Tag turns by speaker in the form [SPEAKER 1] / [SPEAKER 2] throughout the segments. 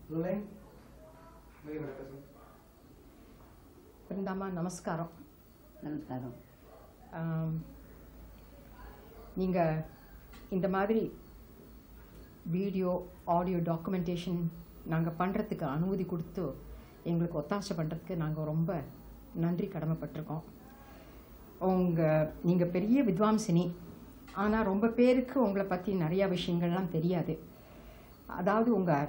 [SPEAKER 1] Rolling மெய் வணக்கம்
[SPEAKER 2] பிருந்தாமா நமஸ்காரம்
[SPEAKER 3] நமஸ்காரம்
[SPEAKER 2] நீங்கள் இந்த மாதிரி வீடியோ ஆடியோ டாக்குமெண்டேஷன் நாங்கள் பண்ணுறதுக்கு அனுமதி கொடுத்து எங்களுக்கு ஒத்தாசை பண்ணுறதுக்கு நாங்கள் ரொம்ப நன்றி கடமைப்பட்டிருக்கோம் உங்கள் நீங்கள் பெரிய வித்வாம்சினி ஆனால் ரொம்ப பேருக்கு உங்களை பற்றி நிறையா விஷயங்கள்லாம் தெரியாது அதாவது உங்கள்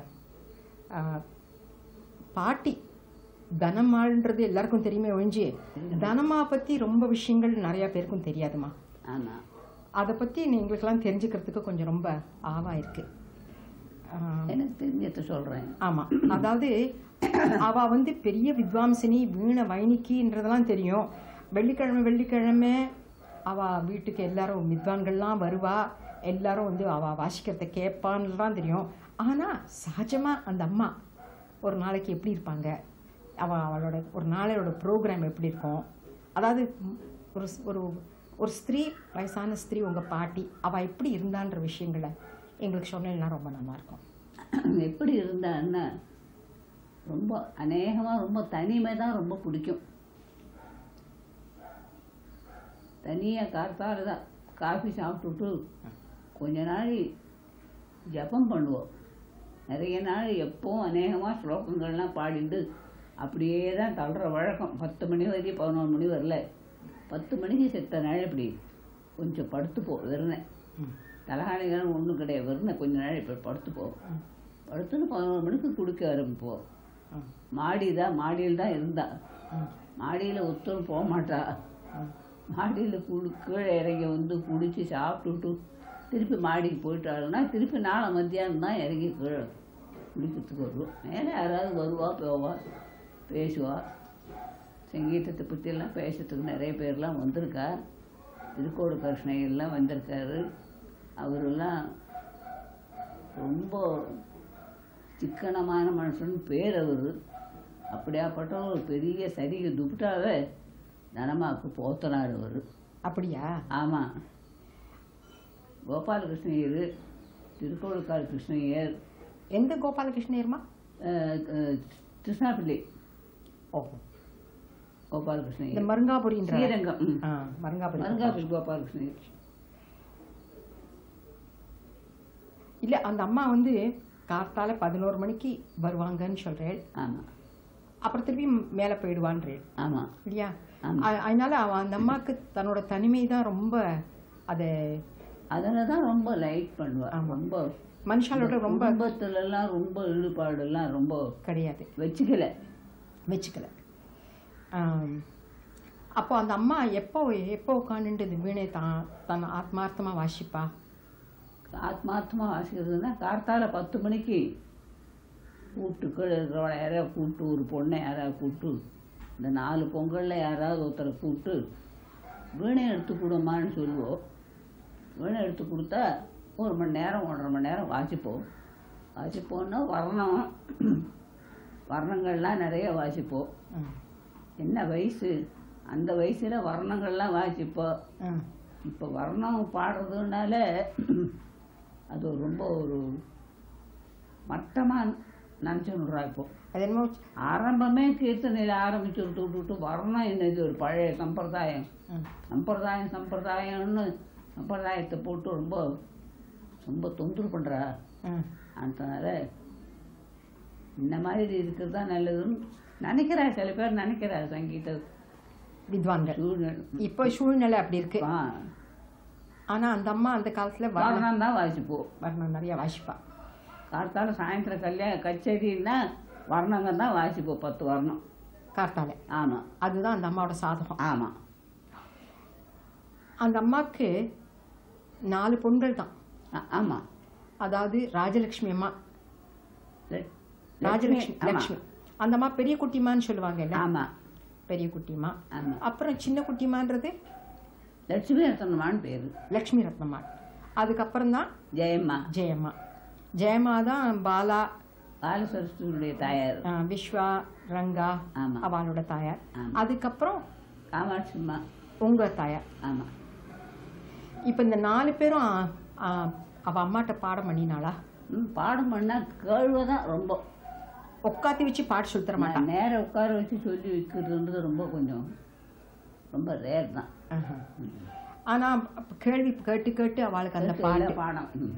[SPEAKER 2] பாட்டி தனமாள்ன்றது எல்லாருக்கும் தெரியுமே ஒழிஞ்சு தனமா பற்றி ரொம்ப விஷயங்கள் நிறையா பேருக்கும் தெரியாதுமா
[SPEAKER 3] ஆமாம்
[SPEAKER 2] அதை பற்றி எங்களுக்கெல்லாம் தெரிஞ்சுக்கிறதுக்கு கொஞ்சம் ரொம்ப ஆவா இருக்கு ஆஹ்,
[SPEAKER 3] எனக்கு தெரிஞ்சதை சொல்கிறேன்
[SPEAKER 2] ஆமா அதாவது அவ வந்து பெரிய வித்வாம்சினி வீண வைணிக்கின்றதெல்லாம் தெரியும் வெள்ளிக்கிழமை வெள்ளிக்கிழமை அவ வீட்டுக்கு எல்லாரும் வித்வான்கள்லாம் வருவா எல்லாரும் வந்து அவ வாசிக்கிறத கேட்பான்லாம் தெரியும் ஆனா சகஜமா அந்த அம்மா ஒரு நாளைக்கு எப்படி இருப்பாங்க அவ அவளோட ஒரு நாளையோட ப்ரோக்ராம் எப்படி இருக்கும் அதாவது ம், ஒரு ஸ்- ஒரு ஒரு ஸ்திரீ வயசான ஸ்திரீ உங்க பாட்டி அவ எப்படி இருந்தான்ற விஷயங்களை எங்களுக்கு சொன்னீங்கன்னா ரொம்ப நல்லா இருக்கும்
[SPEAKER 3] எப்படி இருந்தான்னா ரொம்ப அநேகமாக ரொம்ப தனிமை தான் ரொம்ப பிடிக்கும் தனியாக காத்தால தான் காஃபி சாப்பிட்டுட்டு கொஞ்ச நாள் ஜபம் பண்ணுவோம் நிறைய நாள் எப்பவும் அநேகமாக ஸ்லோகங்கள்லாம் பாடிண்டு அப்படியே தான் தள்ளுற வழக்கம் பத்து மணி வரைக்கும் பதினொரு மணி வரல பத்து மணிக்கு செத்த நாள் இப்படி கொஞ்சம் படுத்துப்போ வெறுனேன் தலகாணிகளும் ஒன்றும் கிடையாது வெறுனே கொஞ்ச நாள் இப்படி படுத்துப்போ படுத்துன்னு பதினோரு மணிக்கு குடிக்க ஆரம்பிப்போம்
[SPEAKER 2] ம்,
[SPEAKER 3] மாடி தான் மாடியில் தான் இருந்தா
[SPEAKER 2] ம்,
[SPEAKER 3] மாடியில் ஒத்தரும் போக மாட்டா
[SPEAKER 2] ம்.
[SPEAKER 3] மாடியில் குடு கீழே இறங்கி வந்து குடிச்சு சாப்பிட்டுட்டு திருப்பி மாடிக்கு போயிட்டாருன்னா திருப்பி நாளை மத்தியானம் தான் இறங்கி கீழே குடிக்கிறதுக்கு வருவோம் மேலே யாராவது வருவா போவா பேசுவா சங்கீதத்தை பற்றியெல்லாம் பேசுறதுக்கு நிறைய பேர்லாம் வந்திருக்கா திருக்கோடு கிருஷ்ணய்யெல்லாம் வந்திருக்காரு அவரெல்லாம் ரொம்ப சிக்கனமான மனுஷன் பேர் அவர் அப்படியாப்பட்ட ஒரு பெரிய சரிகை துப்டாவே தனமாக்கு போத்தனார் அவர்
[SPEAKER 2] அப்படியா
[SPEAKER 3] ஆமாம் கோபாலகிருஷ்ணய்யர் திருக்கோளுக்கால் கிருஷ்ணய்யர்
[SPEAKER 2] எந்த கோபாலகிருஷ்ணயர்மா
[SPEAKER 3] அஹ், அஹ், கிருஷ்ணாபிள்ளை
[SPEAKER 2] ஓ இந்த
[SPEAKER 3] கோபாலகிருஷ்ணய்யர்
[SPEAKER 2] மருங்காபுரின்ற
[SPEAKER 3] ஸ்ரீரங்கம் ம்.
[SPEAKER 2] ஆ, மருங்காபுரி
[SPEAKER 3] மருங்காபில் கோபாலகிருஷ்ணய்யர்
[SPEAKER 2] இல்ல அந்த அம்மா வந்து காத்தால பதினோரு மணிக்கு வருவாங்கன்னு சொல்றேன்
[SPEAKER 3] ஆமாம்
[SPEAKER 2] அப்புறம் திருப்பி மேல போயிடுவான்றேன்
[SPEAKER 3] ஆமாம்
[SPEAKER 2] இல்லையா
[SPEAKER 3] ஆமா.
[SPEAKER 2] அ- அதனால அவ அந்த அம்மாக்கு தன்னோட தனிமை தான் ரொம்ப அது
[SPEAKER 3] அதில் தான் ரொம்ப லைட் பண்ணுவாள்
[SPEAKER 2] ஆமா.
[SPEAKER 3] ரொம்ப
[SPEAKER 2] மனுஷாலோட ரொம்ப
[SPEAKER 3] குடும்பத்துலலாம் ரொம்ப ஈடுபாடெல்லாம் ரொம்ப
[SPEAKER 2] கிடையாது
[SPEAKER 3] வச்சுக்கல
[SPEAKER 2] வச்சுக்கல ஆம். அப்போ அந்த அம்மா எப்போ எப்போ உட்காந்துட்டு இந்த வீணை தான் தன் ஆத்மார்த்தமா வாசிப்பா
[SPEAKER 3] ஆத்மார்த்தமாக வாசிக்கிறதுனா கார்த்தால பத்து மணிக்கு கூப்பிட்டு கீழே இருக்கிறவளை யாரையாவது கூப்பிட்டு ஒரு பொண்ணை யாராவது கூப்பிட்டு இந்த நாலு பொங்கலில் யாராவது ஒருத்தரை கூப்பிட்டு வீணை எடுத்து கொடுமான்னு சொல்லுவோம் வீணை எடுத்து கொடுத்தா ஒரு மணி நேரம் ஒன்றரை மணி நேரம் வாசிப்போம் வாசிப்போன்னா வர்ணம் வர்ணங்கள்லாம் நிறைய வாசிப்போம்
[SPEAKER 2] ம்.
[SPEAKER 3] என்ன வயசு அந்த வயசில் வர்ணங்கள்லாம் வாசிப்போம்
[SPEAKER 2] ம்.
[SPEAKER 3] இப்போ வர்ணம் பாடுறதுனால அது ரொம்ப ஒரு மட்டமாக நினச்சுடுறா இப்போ
[SPEAKER 2] அது என்னமோ
[SPEAKER 3] ஆரம்பமே கீர்த்தனையில் ஆரம்பிச்சு விட்டு விட்டுட்டு வர்ணம் என்னது ஒரு பழைய சம்பிரதாயம்
[SPEAKER 2] ம்.
[SPEAKER 3] சம்பிரதாயம் சம்பிரதாயம்னு சம்பிரதாயத்தை போட்டு ரொம்ப ரொம்ப தொந்தரவு பண்ணுறா
[SPEAKER 2] ம்.
[SPEAKER 3] அதனால இந்த மாதிரி இருக்கிறது தான் நல்லதுன்னு நினைக்கிறா சில பேர் நினைக்கிறா சங்கீத
[SPEAKER 2] வித்வான்கள்
[SPEAKER 3] சூழ்நிலை
[SPEAKER 2] இப்போ சூழ்நிலை அப்படி இருக்கு
[SPEAKER 3] ஆ,
[SPEAKER 2] ஆனா அந்த அம்மா அந்த காலத்துல வர்ணம்
[SPEAKER 3] வர்ணம் தான் வாசிப்போம்
[SPEAKER 2] வர்ணம் நிறைய வாசிப்பா
[SPEAKER 3] காத்தால சாயந்தரம் கல்யாண கச்சேரின்னா வர்ணங்க தான் வாசிப்போம் பத்து வர்ணம்
[SPEAKER 2] கார்த்தால
[SPEAKER 3] ஆமாம்
[SPEAKER 2] அதுதான் அந்த அம்மாவோட சாதகம்
[SPEAKER 3] ஆமாம்
[SPEAKER 2] அந்த அம்மாக்கு நாலு பொண்கள் தான்
[SPEAKER 3] ஆமாம்
[SPEAKER 2] அதாவது ராஜலட்சுமி அம்மா
[SPEAKER 3] லட்சுமி
[SPEAKER 2] ராஜலட்சுமி
[SPEAKER 3] ஆமா.
[SPEAKER 2] லட்சுமி அந்த அம்மா பெரிய குட்டிமான்னு சொல்லுவாங்கல்ல
[SPEAKER 3] ஆமாம்
[SPEAKER 2] பெரிய குட்டிமா
[SPEAKER 3] ஆமாம்
[SPEAKER 2] அப்புறம் சின்ன குட்டிமான்றது
[SPEAKER 3] லட்சுமி ரத்னமான்னு பேர்
[SPEAKER 2] லக்ஷ்மி ரத்னம்மா அதுக்கப்புறம் தான்
[SPEAKER 3] ஜெயம்மா
[SPEAKER 2] ஜெயம்மா ஜெயம்மா தான் பாலா
[SPEAKER 3] பாலசரஸ்வதியுடைய தாயார்
[SPEAKER 2] அஹ், விஸ்வா ரங்கா
[SPEAKER 3] ஆமா.
[SPEAKER 2] அவளோட தாயார்
[SPEAKER 3] ஆமா.
[SPEAKER 2] அதுக்கப்புறம்
[SPEAKER 3] காமாட்சி அம்மா
[SPEAKER 2] உங்க தாயார்
[SPEAKER 3] ஆமாம்
[SPEAKER 2] இப்போ இந்த நாலு பேரும் அஹ், அவ அம்மாட்ட பாடம் பண்ணினாளா
[SPEAKER 3] ம் பாடம் பண்ணால் கேழ்வை தான் ரொம்ப
[SPEAKER 2] உட்காத்தி வச்சு பாட்டு சொல்லி தர மாட்டான்
[SPEAKER 3] நான் நேரா உட்கார வச்சு சொல்லி வைக்கிறதுன்றது ரொம்ப கொஞ்சம் ரொம்ப ரேர் தான்
[SPEAKER 2] ஆஹா. ஆனா அப்ப கேள்வி கேட்டு கேட்டு அவளுக்கு அந்த
[SPEAKER 3] கேட்டு
[SPEAKER 2] பாட்டு
[SPEAKER 3] எல்லாம் பாடம் ம்.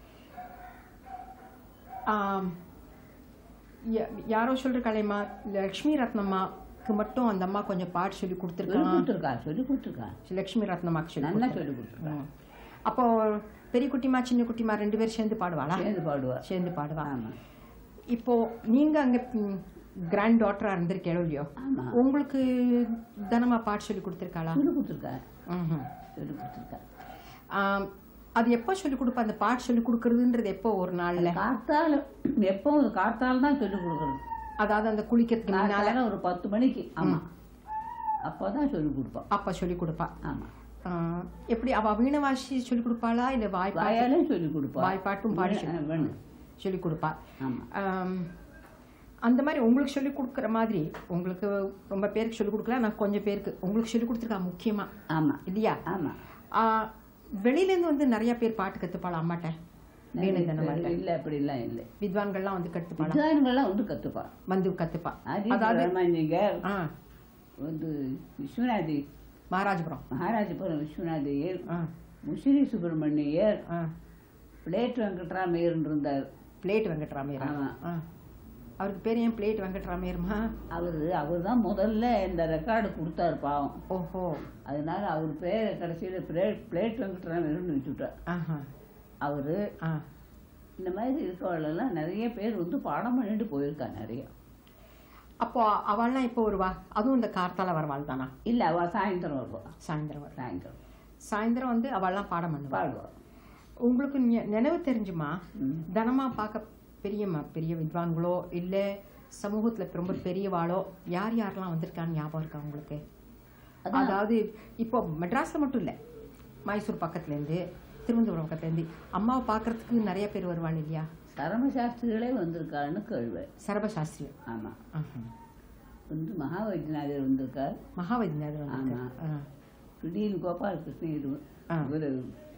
[SPEAKER 2] ஆம், யா- யாரோ சொல்ற கலைமா லக்ஷ்மி ரத்னம்மாக்கு மட்டும் அந்த அம்மா கொஞ்சம் பாட்டு சொல்லி
[SPEAKER 3] சொல்லி
[SPEAKER 2] கொடுத்துருக்கான்
[SPEAKER 3] கொடுத்துருக்கா சொல்லி கொடுத்துருக்கா
[SPEAKER 2] லக்ஷ்மி ரத்னம்மாக்கு சொல்லி
[SPEAKER 3] நல்லா
[SPEAKER 2] கொடுத்திருக்கா.
[SPEAKER 3] சொல்லி கொடுத்துருக்கா
[SPEAKER 2] ம். அப்போ பெரிய குட்டிமா சின்ன குட்டிமா ரெண்டு பேரும் சேர்ந்து பாடுவாளா
[SPEAKER 3] சேர்ந்து பாடுவா
[SPEAKER 2] சேர்ந்து பாடுவா
[SPEAKER 3] ஆமா
[SPEAKER 2] இப்போ நீங்க அங்க கிராண்ட் டாட்டரா இருந்திருக்கேளோ இல்லையோ
[SPEAKER 3] ஆமா
[SPEAKER 2] உங்களுக்கு தனமா பாட்டு சொல்லி கொடுத்துருக்காளா
[SPEAKER 3] சொல்லி கொடுத்துருக்கா
[SPEAKER 2] ம்ஹும்.
[SPEAKER 3] சொல்லி கொடுத்துருக்கா
[SPEAKER 2] ஆம், அது எப்போ சொல்லி கொடுப்பா அந்த பாட்டு சொல்லி கொடுக்கறதுன்றது எப்போ ஒரு நாள்ல
[SPEAKER 3] காத்தால எப்பவும் காத்தால தான் சொல்லி கொடுக்கறது
[SPEAKER 2] அதாவது அந்த குளிக்கிறதுக்கு முன்னால
[SPEAKER 3] காத்தால ஒரு பத்து மணிக்கு ஆமா அப்பதான் சொல்லி கொடுப்பா
[SPEAKER 2] அப்பா சொல்லி கொடுப்பா
[SPEAKER 3] ஆமா
[SPEAKER 2] ஆ, எப்படி அவ வீணை வாசி சொல்லி கொடுப்பாளா இல்ல வாய்ப்பாட்டு
[SPEAKER 3] வாயாலே சொல்லி கொடுப்பா
[SPEAKER 2] வாய்ப்பாட்டும் பாடி
[SPEAKER 3] ஆ, வேணும்
[SPEAKER 2] சொல்லி கொடுப்பா
[SPEAKER 3] ஆமா
[SPEAKER 2] ஆம், அந்த மாதிரி உங்களுக்கு சொல்லி கொடுக்குற மாதிரி உங்களுக்கு ரொம்ப பேருக்கு சொல்லி கொடுக்கல நான் கொஞ்சம் பேருக்கு உங்களுக்கு சொல்லி கொடுத்துருக்கா முக்கியமா
[SPEAKER 3] ஆமா
[SPEAKER 2] இல்லையா
[SPEAKER 3] ஆமா
[SPEAKER 2] ஆ, வெளியில இருந்து வந்து நிறைய பேர் பாட்டு கத்துப்பாளா அம்மாட்ட வீணை தனமாட்ட
[SPEAKER 3] இல்ல அப்படி எல்லாம் இல்ல
[SPEAKER 2] வித்வான்கள்லாம் வந்து கத்துப்பாளா
[SPEAKER 3] வித்வான்கள்லாம் வந்து கத்துப்பா
[SPEAKER 2] வந்து கத்துப்பா
[SPEAKER 3] அதாவது நீங்க
[SPEAKER 2] ஆ
[SPEAKER 3] வந்து விஸ்வநாதி
[SPEAKER 2] மகாராஜபுரம்
[SPEAKER 3] மகாராஜபுரம் விஸ்வநாதையர்
[SPEAKER 2] ஆ
[SPEAKER 3] முசிறி சுப்பிரமணியர்
[SPEAKER 2] ஆ
[SPEAKER 3] பிளேட் வெங்கட்ராமையர் இருந்தார்
[SPEAKER 2] பிளேட் வெங்கட்ராமையரா
[SPEAKER 3] ஆமா.
[SPEAKER 2] ஆ அவருக்கு பேர் ஏன் பிளேட் வெங்கட்ராமையர்மா
[SPEAKER 3] அவரு அவர் தான் முதல்ல இந்த ரெக்கார்டு கொடுத்தாரு பாவம்
[SPEAKER 2] ஓஹோ
[SPEAKER 3] அதனால அவர் பேரை கடைசியில பிளேட் பிளேட் வெங்கட்ராமையர்னு வச்சுட்டார்
[SPEAKER 2] ஆஹா
[SPEAKER 3] அவரு
[SPEAKER 2] ஆ
[SPEAKER 3] இந்த மாதிரி இருக்கவளெல்லாம் நிறைய பேர் வந்து பாடம் பண்ணிட்டு போயிருக்கா நிறைய
[SPEAKER 2] அப்போ அவள்லாம் இப்போ வருவா அதுவும் இந்த கார்த்தால வரவாள் தானா
[SPEAKER 3] இல்ல அவ சாயந்தரம் வருவா
[SPEAKER 2] சாயந்தரம் வரும்
[SPEAKER 3] சாயந்தரம்
[SPEAKER 2] சாயந்தரம் வந்து அவள்லாம் பாடம் பண்ணுவா
[SPEAKER 3] பாடுவா
[SPEAKER 2] உங்களுக்கு நெ- நினைவு தெரிஞ்சுமா
[SPEAKER 3] ம்.
[SPEAKER 2] தனமா பார்க்க பெரியம்மா பெரிய வித்வான்களோ இல்ல சமூகத்துல ரொம்ப பெரியவாளோ யார் யாரெல்லாம் வந்திருக்கான்னு ஞாபகம் இருக்கா உங்களுக்கு
[SPEAKER 3] அதான்.
[SPEAKER 2] அதாவது இப்போ மெட்ராஸ்ல மட்டும் இல்ல மைசூர் பக்கத்துல இருந்து திருவனந்தபுரம் பக்கத்துல இருந்து அம்மாவை பார்க்கறதுக்கு நிறைய பேர் வருவாள் இல்லையா
[SPEAKER 3] சரமசாஸ்திரிகளே வந்திருக்காருன்னு கேள்வேன்
[SPEAKER 2] சரபசாஸ்திரி
[SPEAKER 3] ஆமா
[SPEAKER 2] ஆஹா.
[SPEAKER 3] வந்து மகாவைத்தியநாதர் வந்திருக்கார்
[SPEAKER 2] மகாவைத்தியநாதர் வந்திருக்காரு.
[SPEAKER 3] ஆமா.
[SPEAKER 2] ஆ.
[SPEAKER 3] திடீர்னு கோபாலகிருஷ்ணன் இது
[SPEAKER 2] ஆ.
[SPEAKER 3] இவரு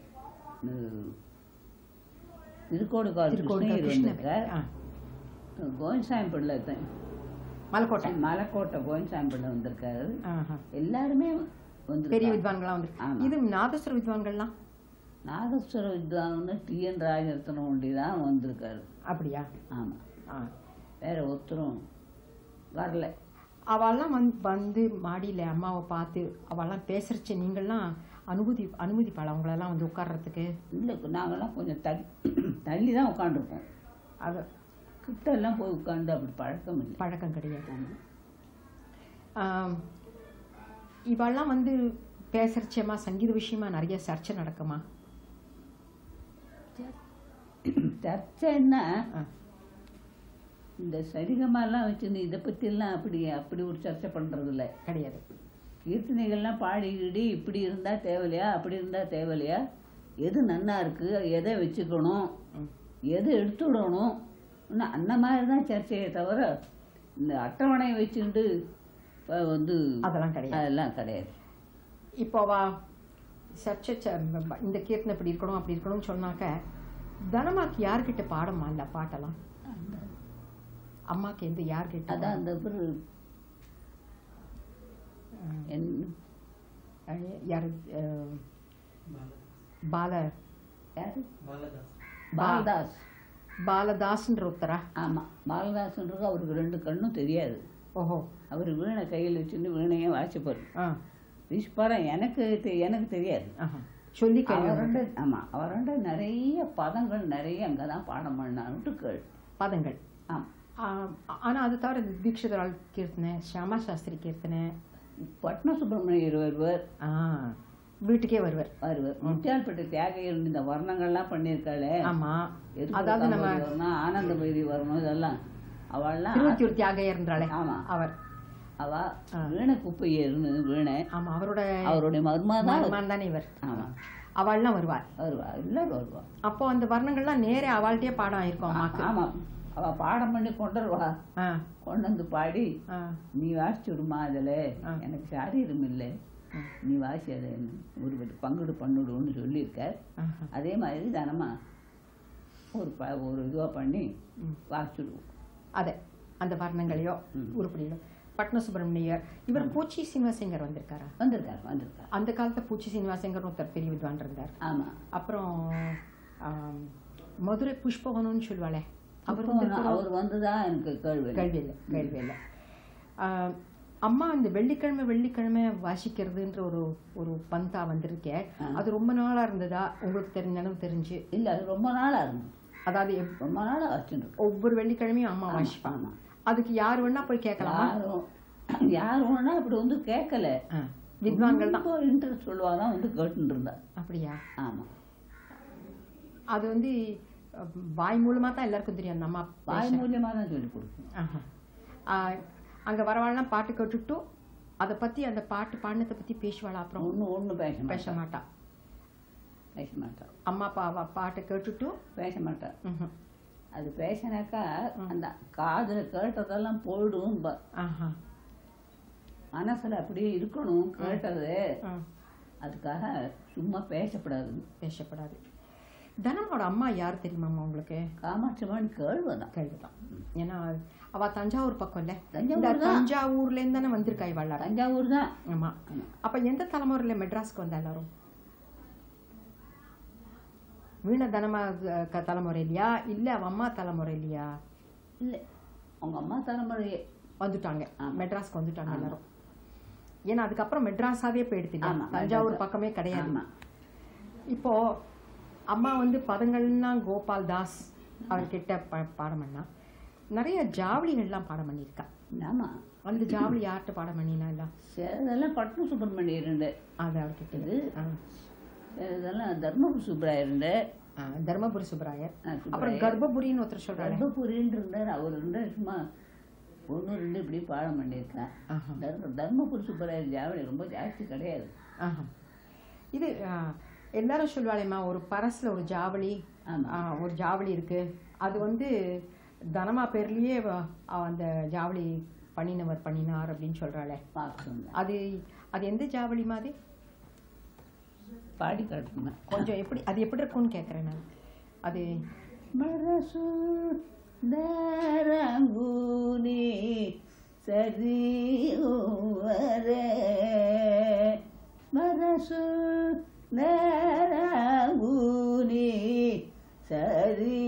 [SPEAKER 3] திருக்கோடு கால்
[SPEAKER 2] திருக்கோடு
[SPEAKER 3] கிருஷ்ணகிரி
[SPEAKER 2] கிருஷ்ண
[SPEAKER 3] வந்திருக்கார்
[SPEAKER 2] ஆ.
[SPEAKER 3] கோவிந்தசாமி பிள்ளை தான்
[SPEAKER 2] மலைக்கோட்டை
[SPEAKER 3] மலைக்கோட்டை கோவிந்தசாமி பிள்ளை வந்திருக்காரு
[SPEAKER 2] ஆஹா.
[SPEAKER 3] எல்லாருமே
[SPEAKER 2] பெரிய
[SPEAKER 3] வந்து
[SPEAKER 2] வித்வான்கள்லாம் வந்து
[SPEAKER 3] ஆமா.
[SPEAKER 2] இது நாதஸ்வர வித்வான்கள்லாம்
[SPEAKER 3] நாகஸ்வர வித்வான்னு டி என் ராஜரத்னம் ஒண்டி தான் வந்திருக்காரு
[SPEAKER 2] அப்படியா
[SPEAKER 3] ஆமா
[SPEAKER 2] ஆ.
[SPEAKER 3] வேற ஒருத்தரும் வரல
[SPEAKER 2] அவெல்லாம் வந்து வந்து மாடியில அம்மாவை பார்த்து அவெல்லாம் பேசுறச்சு நீங்கள்லாம் அனுமதி அனுமதிப்பாள் அவங்களெல்லாம் வந்து உட்கார்றதுக்கு
[SPEAKER 3] இல்லை நாங்கெல்லாம் கொஞ்சம் தள்ளி தள்ளி தான் உட்காந்துருப்போம்
[SPEAKER 2] அது
[SPEAKER 3] கிட்ட எல்லாம் போய் உட்காந்து அப்படி பழக்கம் இல்லை
[SPEAKER 2] பழக்கம் கிடையாது ஆம், இவெல்லாம் வந்து பேசுறச்சேம்மா சங்கீத விஷயமா நிறைய சர்ச்சை நடக்குமா
[SPEAKER 3] சர்ச்சைன்னா
[SPEAKER 2] ஆ.
[SPEAKER 3] இந்த சரிகமாலாம் வச்சுன்னு இதை பற்றியெல்லாம் அப்படி அப்படி ஒரு சர்ச்சை பண்ணுறது இல்லை
[SPEAKER 2] கிடையாது
[SPEAKER 3] கீர்த்தனைகள்லாம் பாடிக்கிடி இப்படி இருந்தால் தேவையில்லையா அப்படி இருந்தால் தேவையில்லையா எது நன்னா இருக்கு எதை வச்சுக்கணும்
[SPEAKER 2] ம்.
[SPEAKER 3] எது எடுத்து விடணும் இன்னும் அந்த மாதிரி தான் சர்ச்சையை தவிர இந்த அட்டவணை வச்சுக்கிட்டு இப்ப வந்து
[SPEAKER 2] அதெல்லாம் கிடையாது
[SPEAKER 3] அதெல்லாம் கிடையாது
[SPEAKER 2] இப்போ வா சர்ச்சை ச- இந்த கீர்த்தனை இப்படி இருக்கணும் அப்படி இருக்கணும்னு சொன்னாக்க தனமாக்கு யார்கிட்ட பாடமா இல்ல பாட்டெல்லாம் அம்மாக்கு எந்த யார்கிட்ட
[SPEAKER 3] அதான் அந்த ஒரு என்ன
[SPEAKER 2] அஹ், யாரு அஹ், பால
[SPEAKER 3] யாரு
[SPEAKER 1] பாலதாஸ்
[SPEAKER 3] பாலதாஸ்
[SPEAKER 2] பாலதாஸ்ன்ற ஒருத்தரா
[SPEAKER 3] ஆமா பாலதாஸ்ன்றது அவருக்கு ரெண்டு கண்ணும் தெரியாது
[SPEAKER 2] ஓஹோ
[SPEAKER 3] அவர் வீணை கையில் வச்சுட்டு வீணையே வாசிப்பார்
[SPEAKER 2] ஆ
[SPEAKER 3] வீசுப்பாரா எனக்கு தெ- எனக்கு தெரியாது
[SPEAKER 2] ஆஹா. சொல்லி கேள்வி
[SPEAKER 3] அவரோட ஆமா அவரோட நிறைய பதங்கள் நிறைய அங்கதான் பாடம் பண்ணான்ட்டு கேள்
[SPEAKER 2] பதங்கள்
[SPEAKER 3] ஆமா
[SPEAKER 2] ஆ, ஆனா அது தவிர தீட்சிதரால் கீர்த்தனை ஷியாமா சாஸ்திரி கீர்த்தனை
[SPEAKER 3] பட்ன சுப்பிரமணியர் வருவர்
[SPEAKER 2] ஆ வீட்டுக்கே வருவார்
[SPEAKER 3] வருவர் முத்தியால்பேட்டை தியாகையில் இந்த வர்ணங்கள்லாம் பண்ணியிருக்காளே
[SPEAKER 2] ஆமா
[SPEAKER 3] எதுக்கு
[SPEAKER 2] அதாவது நம்ம
[SPEAKER 3] காம்போதி வரணும் ஆனந்த பைரி வரணும் இதெல்லாம் அவள்லாம்
[SPEAKER 2] திருவத்தியூர் தியாகையர் என்றாளே
[SPEAKER 3] ஆமா
[SPEAKER 2] அவர்
[SPEAKER 3] அவ வீணை குப்பையர்னு வீணை
[SPEAKER 2] ஆமா அவரோட
[SPEAKER 3] அவருடைய மருமா தான்
[SPEAKER 2] மருமகன் தானே இவர்
[SPEAKER 3] ஆமா
[SPEAKER 2] அவள்லாம் வருவார்
[SPEAKER 3] வருவா எல்லாரும் வருவா
[SPEAKER 2] அப்போ அந்த வர்ணங்கள்லாம் நேரே அவள்கிட்டயே பாடம் ஆயிருக்கும் அம்மாக்கு
[SPEAKER 3] ஆமா அவ பாடம் பண்ணி கொண்டு வருவா
[SPEAKER 2] ஆ
[SPEAKER 3] கொண்டு வந்து பாடி
[SPEAKER 2] ஆ
[SPEAKER 3] நீ வாசிச்சு விடுமா அதில்
[SPEAKER 2] ஆ.
[SPEAKER 3] எனக்கு சாரீரம் இல்லை
[SPEAKER 2] ஆ.
[SPEAKER 3] நீ வாசி அதை ஒரு பங்குடு பண்ணுடுன்னு சொல்லியிருக்கார்
[SPEAKER 2] ஆஹா.
[SPEAKER 3] அதே மாதிரி தானமா ஒரு ப ஒரு இதுவாக பண்ணி
[SPEAKER 2] ம்.
[SPEAKER 3] வாசிச்சுடுவோம்
[SPEAKER 2] அதே அந்த வர்ணங்களையோ
[SPEAKER 3] ம்.
[SPEAKER 2] உருப்படிகளோ பட்ன சுப்பிரமணியர் இவர் பூச்சி சீனிவாசங்கர் வந்திருக்காரா
[SPEAKER 3] வந்திருக்காரு வந்திருக்காரு
[SPEAKER 2] அந்த காலத்துல பூச்சி சீனிவாசங்கர் ஒருத்தர் பெரிய வித்வான் இருந்தார்
[SPEAKER 3] ஆமா
[SPEAKER 2] அப்புறம் ஆம், மதுரை புஷ்பவனம்னு சொல்லுவாளே அவர்
[SPEAKER 3] இப்போ
[SPEAKER 2] வந்து
[SPEAKER 3] அவர் வந்துதான் எனக்கு கேள்வி
[SPEAKER 2] கேள்வி இல்லை கேள்வி இல்லை ஆஹ், அம்மா இந்த வெள்ளிக்கிழமை வெள்ளிக்கிழமை வாசிக்கிறதுன்ற ஒரு ஒரு பந்தா வந்திருக்கே அது ரொம்ப நாளா இருந்ததா உங்களுக்கு தெரிஞ்ச நினைவு தெரிஞ்சு
[SPEAKER 3] இல்ல அது ரொம்ப நாளா இருந்தது
[SPEAKER 2] அதாவது எப்-
[SPEAKER 3] ரொம்ப நாளா வச்சுட்டு
[SPEAKER 2] ஒவ்வொரு வெள்ளிக்கிழமையும் அம்மா வாசிப்பாங்க
[SPEAKER 3] ஆமா
[SPEAKER 2] அதுக்கு யார் வேணா போய் கேட்கலாமா
[SPEAKER 3] யாரும் யாரும் வேணா அப்படி வந்து கேட்கல
[SPEAKER 2] ஆ, வித்வான்கள் தான்
[SPEAKER 3] ரொம்ப இன்ட்ரெஸ்ட் சொல்லுவாங்க வந்து கேட்டுட்டு இருந்தா
[SPEAKER 2] அப்படியா
[SPEAKER 3] ஆமா
[SPEAKER 2] அது வந்து அஹ், வாய் மூலமா தான் எல்லாருக்கும் தெரியும் அந்த அம்மா
[SPEAKER 3] வாய் மூலியமா தான் சொல்லி கொடுக்கணும்
[SPEAKER 2] ஆஹா. ஆஹ், அங்க வரவாள்லாம் பாட்டு கேட்டுட்டு அதை பத்தி அந்த பாட்டு பாடினதை பத்தி பேசுவாளா அப்புறம்
[SPEAKER 3] ஒண்ணு ஒண்ணு பேச
[SPEAKER 2] பேச
[SPEAKER 3] மாட்டா
[SPEAKER 2] மாட்டா
[SPEAKER 3] பேச மாட்டா
[SPEAKER 2] அம்மா அப்பா அவ பாட்டை கேட்டுட்டு
[SPEAKER 3] பேச மாட்டா
[SPEAKER 2] ம்ஹும்.
[SPEAKER 3] அது பேசினாக்கா அந்த காதுல கேட்டதெல்லாம் போயிடும் ப-
[SPEAKER 2] ஆஹா.
[SPEAKER 3] மனசுல அப்படியே இருக்கணும் கேட்டது
[SPEAKER 2] ஆ,
[SPEAKER 3] அதுக்காக சும்மா பேசப்படாது
[SPEAKER 2] பேசப்படாது தனமோட அம்மா யார் தெரியுமாம்மா உங்களுக்கு
[SPEAKER 3] காமாட்சிமான் கேள்வதான்
[SPEAKER 2] கேள்விதான் ஏன்னா அவ தஞ்சாவூர் பக்கம் இல்ல
[SPEAKER 3] தஞ்சாவூர்
[SPEAKER 2] இந்த தஞ்சாவூர்ல இருந்து தானே வந்திருக்கா இவாள்
[SPEAKER 3] தஞ்சாவூர் தான்
[SPEAKER 2] ஆமா அப்ப எந்த தலைமுறையில மெட்ராஸ்க்கு வந்தா எல்லாரும் வீண தனமா க- தலைமுறை இல்லையா இல்ல அவ அம்மா தலைமுறை இல்லையா
[SPEAKER 3] இல்லை அவங்க அம்மா தலைமுறையே
[SPEAKER 2] வந்துட்டாங்க
[SPEAKER 3] ஆமா.
[SPEAKER 2] மெட்ராஸ்க்கு வந்துட்டாங்க எல்லாரும் ஏன்னா அதுக்கப்புறம் மெட்ராஸாவே போயிடுது இல்லையா?
[SPEAKER 3] ஆமா,
[SPEAKER 2] தஞ்சாவூர்
[SPEAKER 3] மெட்ராஸ்.
[SPEAKER 2] பக்கமே கிடையாது
[SPEAKER 3] ஆமா
[SPEAKER 2] இப்போ அம்மா வந்து பதங்கள்னா கோபால் தாஸ் அவர்கிட்ட ப- பாடம் பண்ணா நிறைய ஜாவளிகள்லாம் பாடம் பண்ணியிருக்கா
[SPEAKER 3] ஆமா
[SPEAKER 2] அந்த ஜாவளி யார்கிட்ட பாடம் பண்ணினா எல்லாம்
[SPEAKER 3] சிலதெல்லாம் பட்ன சுப்பிரமணியம் இருந்து
[SPEAKER 2] அது அவர்கிட்ட
[SPEAKER 3] இது
[SPEAKER 2] ஆ.
[SPEAKER 3] சிலதெல்லாம் தர்மபுரி சுப்ராயர் இருந்து
[SPEAKER 2] ஆ, தர்மபுரி சுப்பராயர்
[SPEAKER 3] ஆ, சுப்பராயர்.
[SPEAKER 2] அப்புறம் கர்ப்பபுரின்னு ஒருத்தர் சொல்றாரு
[SPEAKER 3] தர்மபுரின்னு இருந்தார் அவர் இருந்தார் சும்மா ஒன்று ரெண்டு இப்படி பாடம் பண்ணியிருக்கேன்
[SPEAKER 2] ஆஹா.
[SPEAKER 3] தர்ம தர்மபுரி சுப்பராயர் ஜாவளி ரொம்ப ஜாஸ்தி கிடையாது
[SPEAKER 2] ஆஹா. இது ஆ, எல்லாரும் சொல்லுவாளேம்மா ஒரு பரஸ்ல ஒரு ஜாவளி
[SPEAKER 3] ஆமா.
[SPEAKER 2] ஆ, ஒரு ஜாவளி இருக்கு அது வந்து தனமா பேர்லயே வ- அவ அந்த ஜாவளி பண்ணினவர் பண்ணினார் அப்படின்னு சொல்றாளே
[SPEAKER 3] பார்க்கணும்
[SPEAKER 2] அது அது எந்த ஜாவளி மாதிரி
[SPEAKER 3] பாடி காட்டணும்
[SPEAKER 2] கொஞ்சம் எப்படி அது எப்படி இருக்கும்னு கேட்குறேன் நான் அது
[SPEAKER 3] மரசு தரங்குனி சரி மரசு தரங்குனி சரி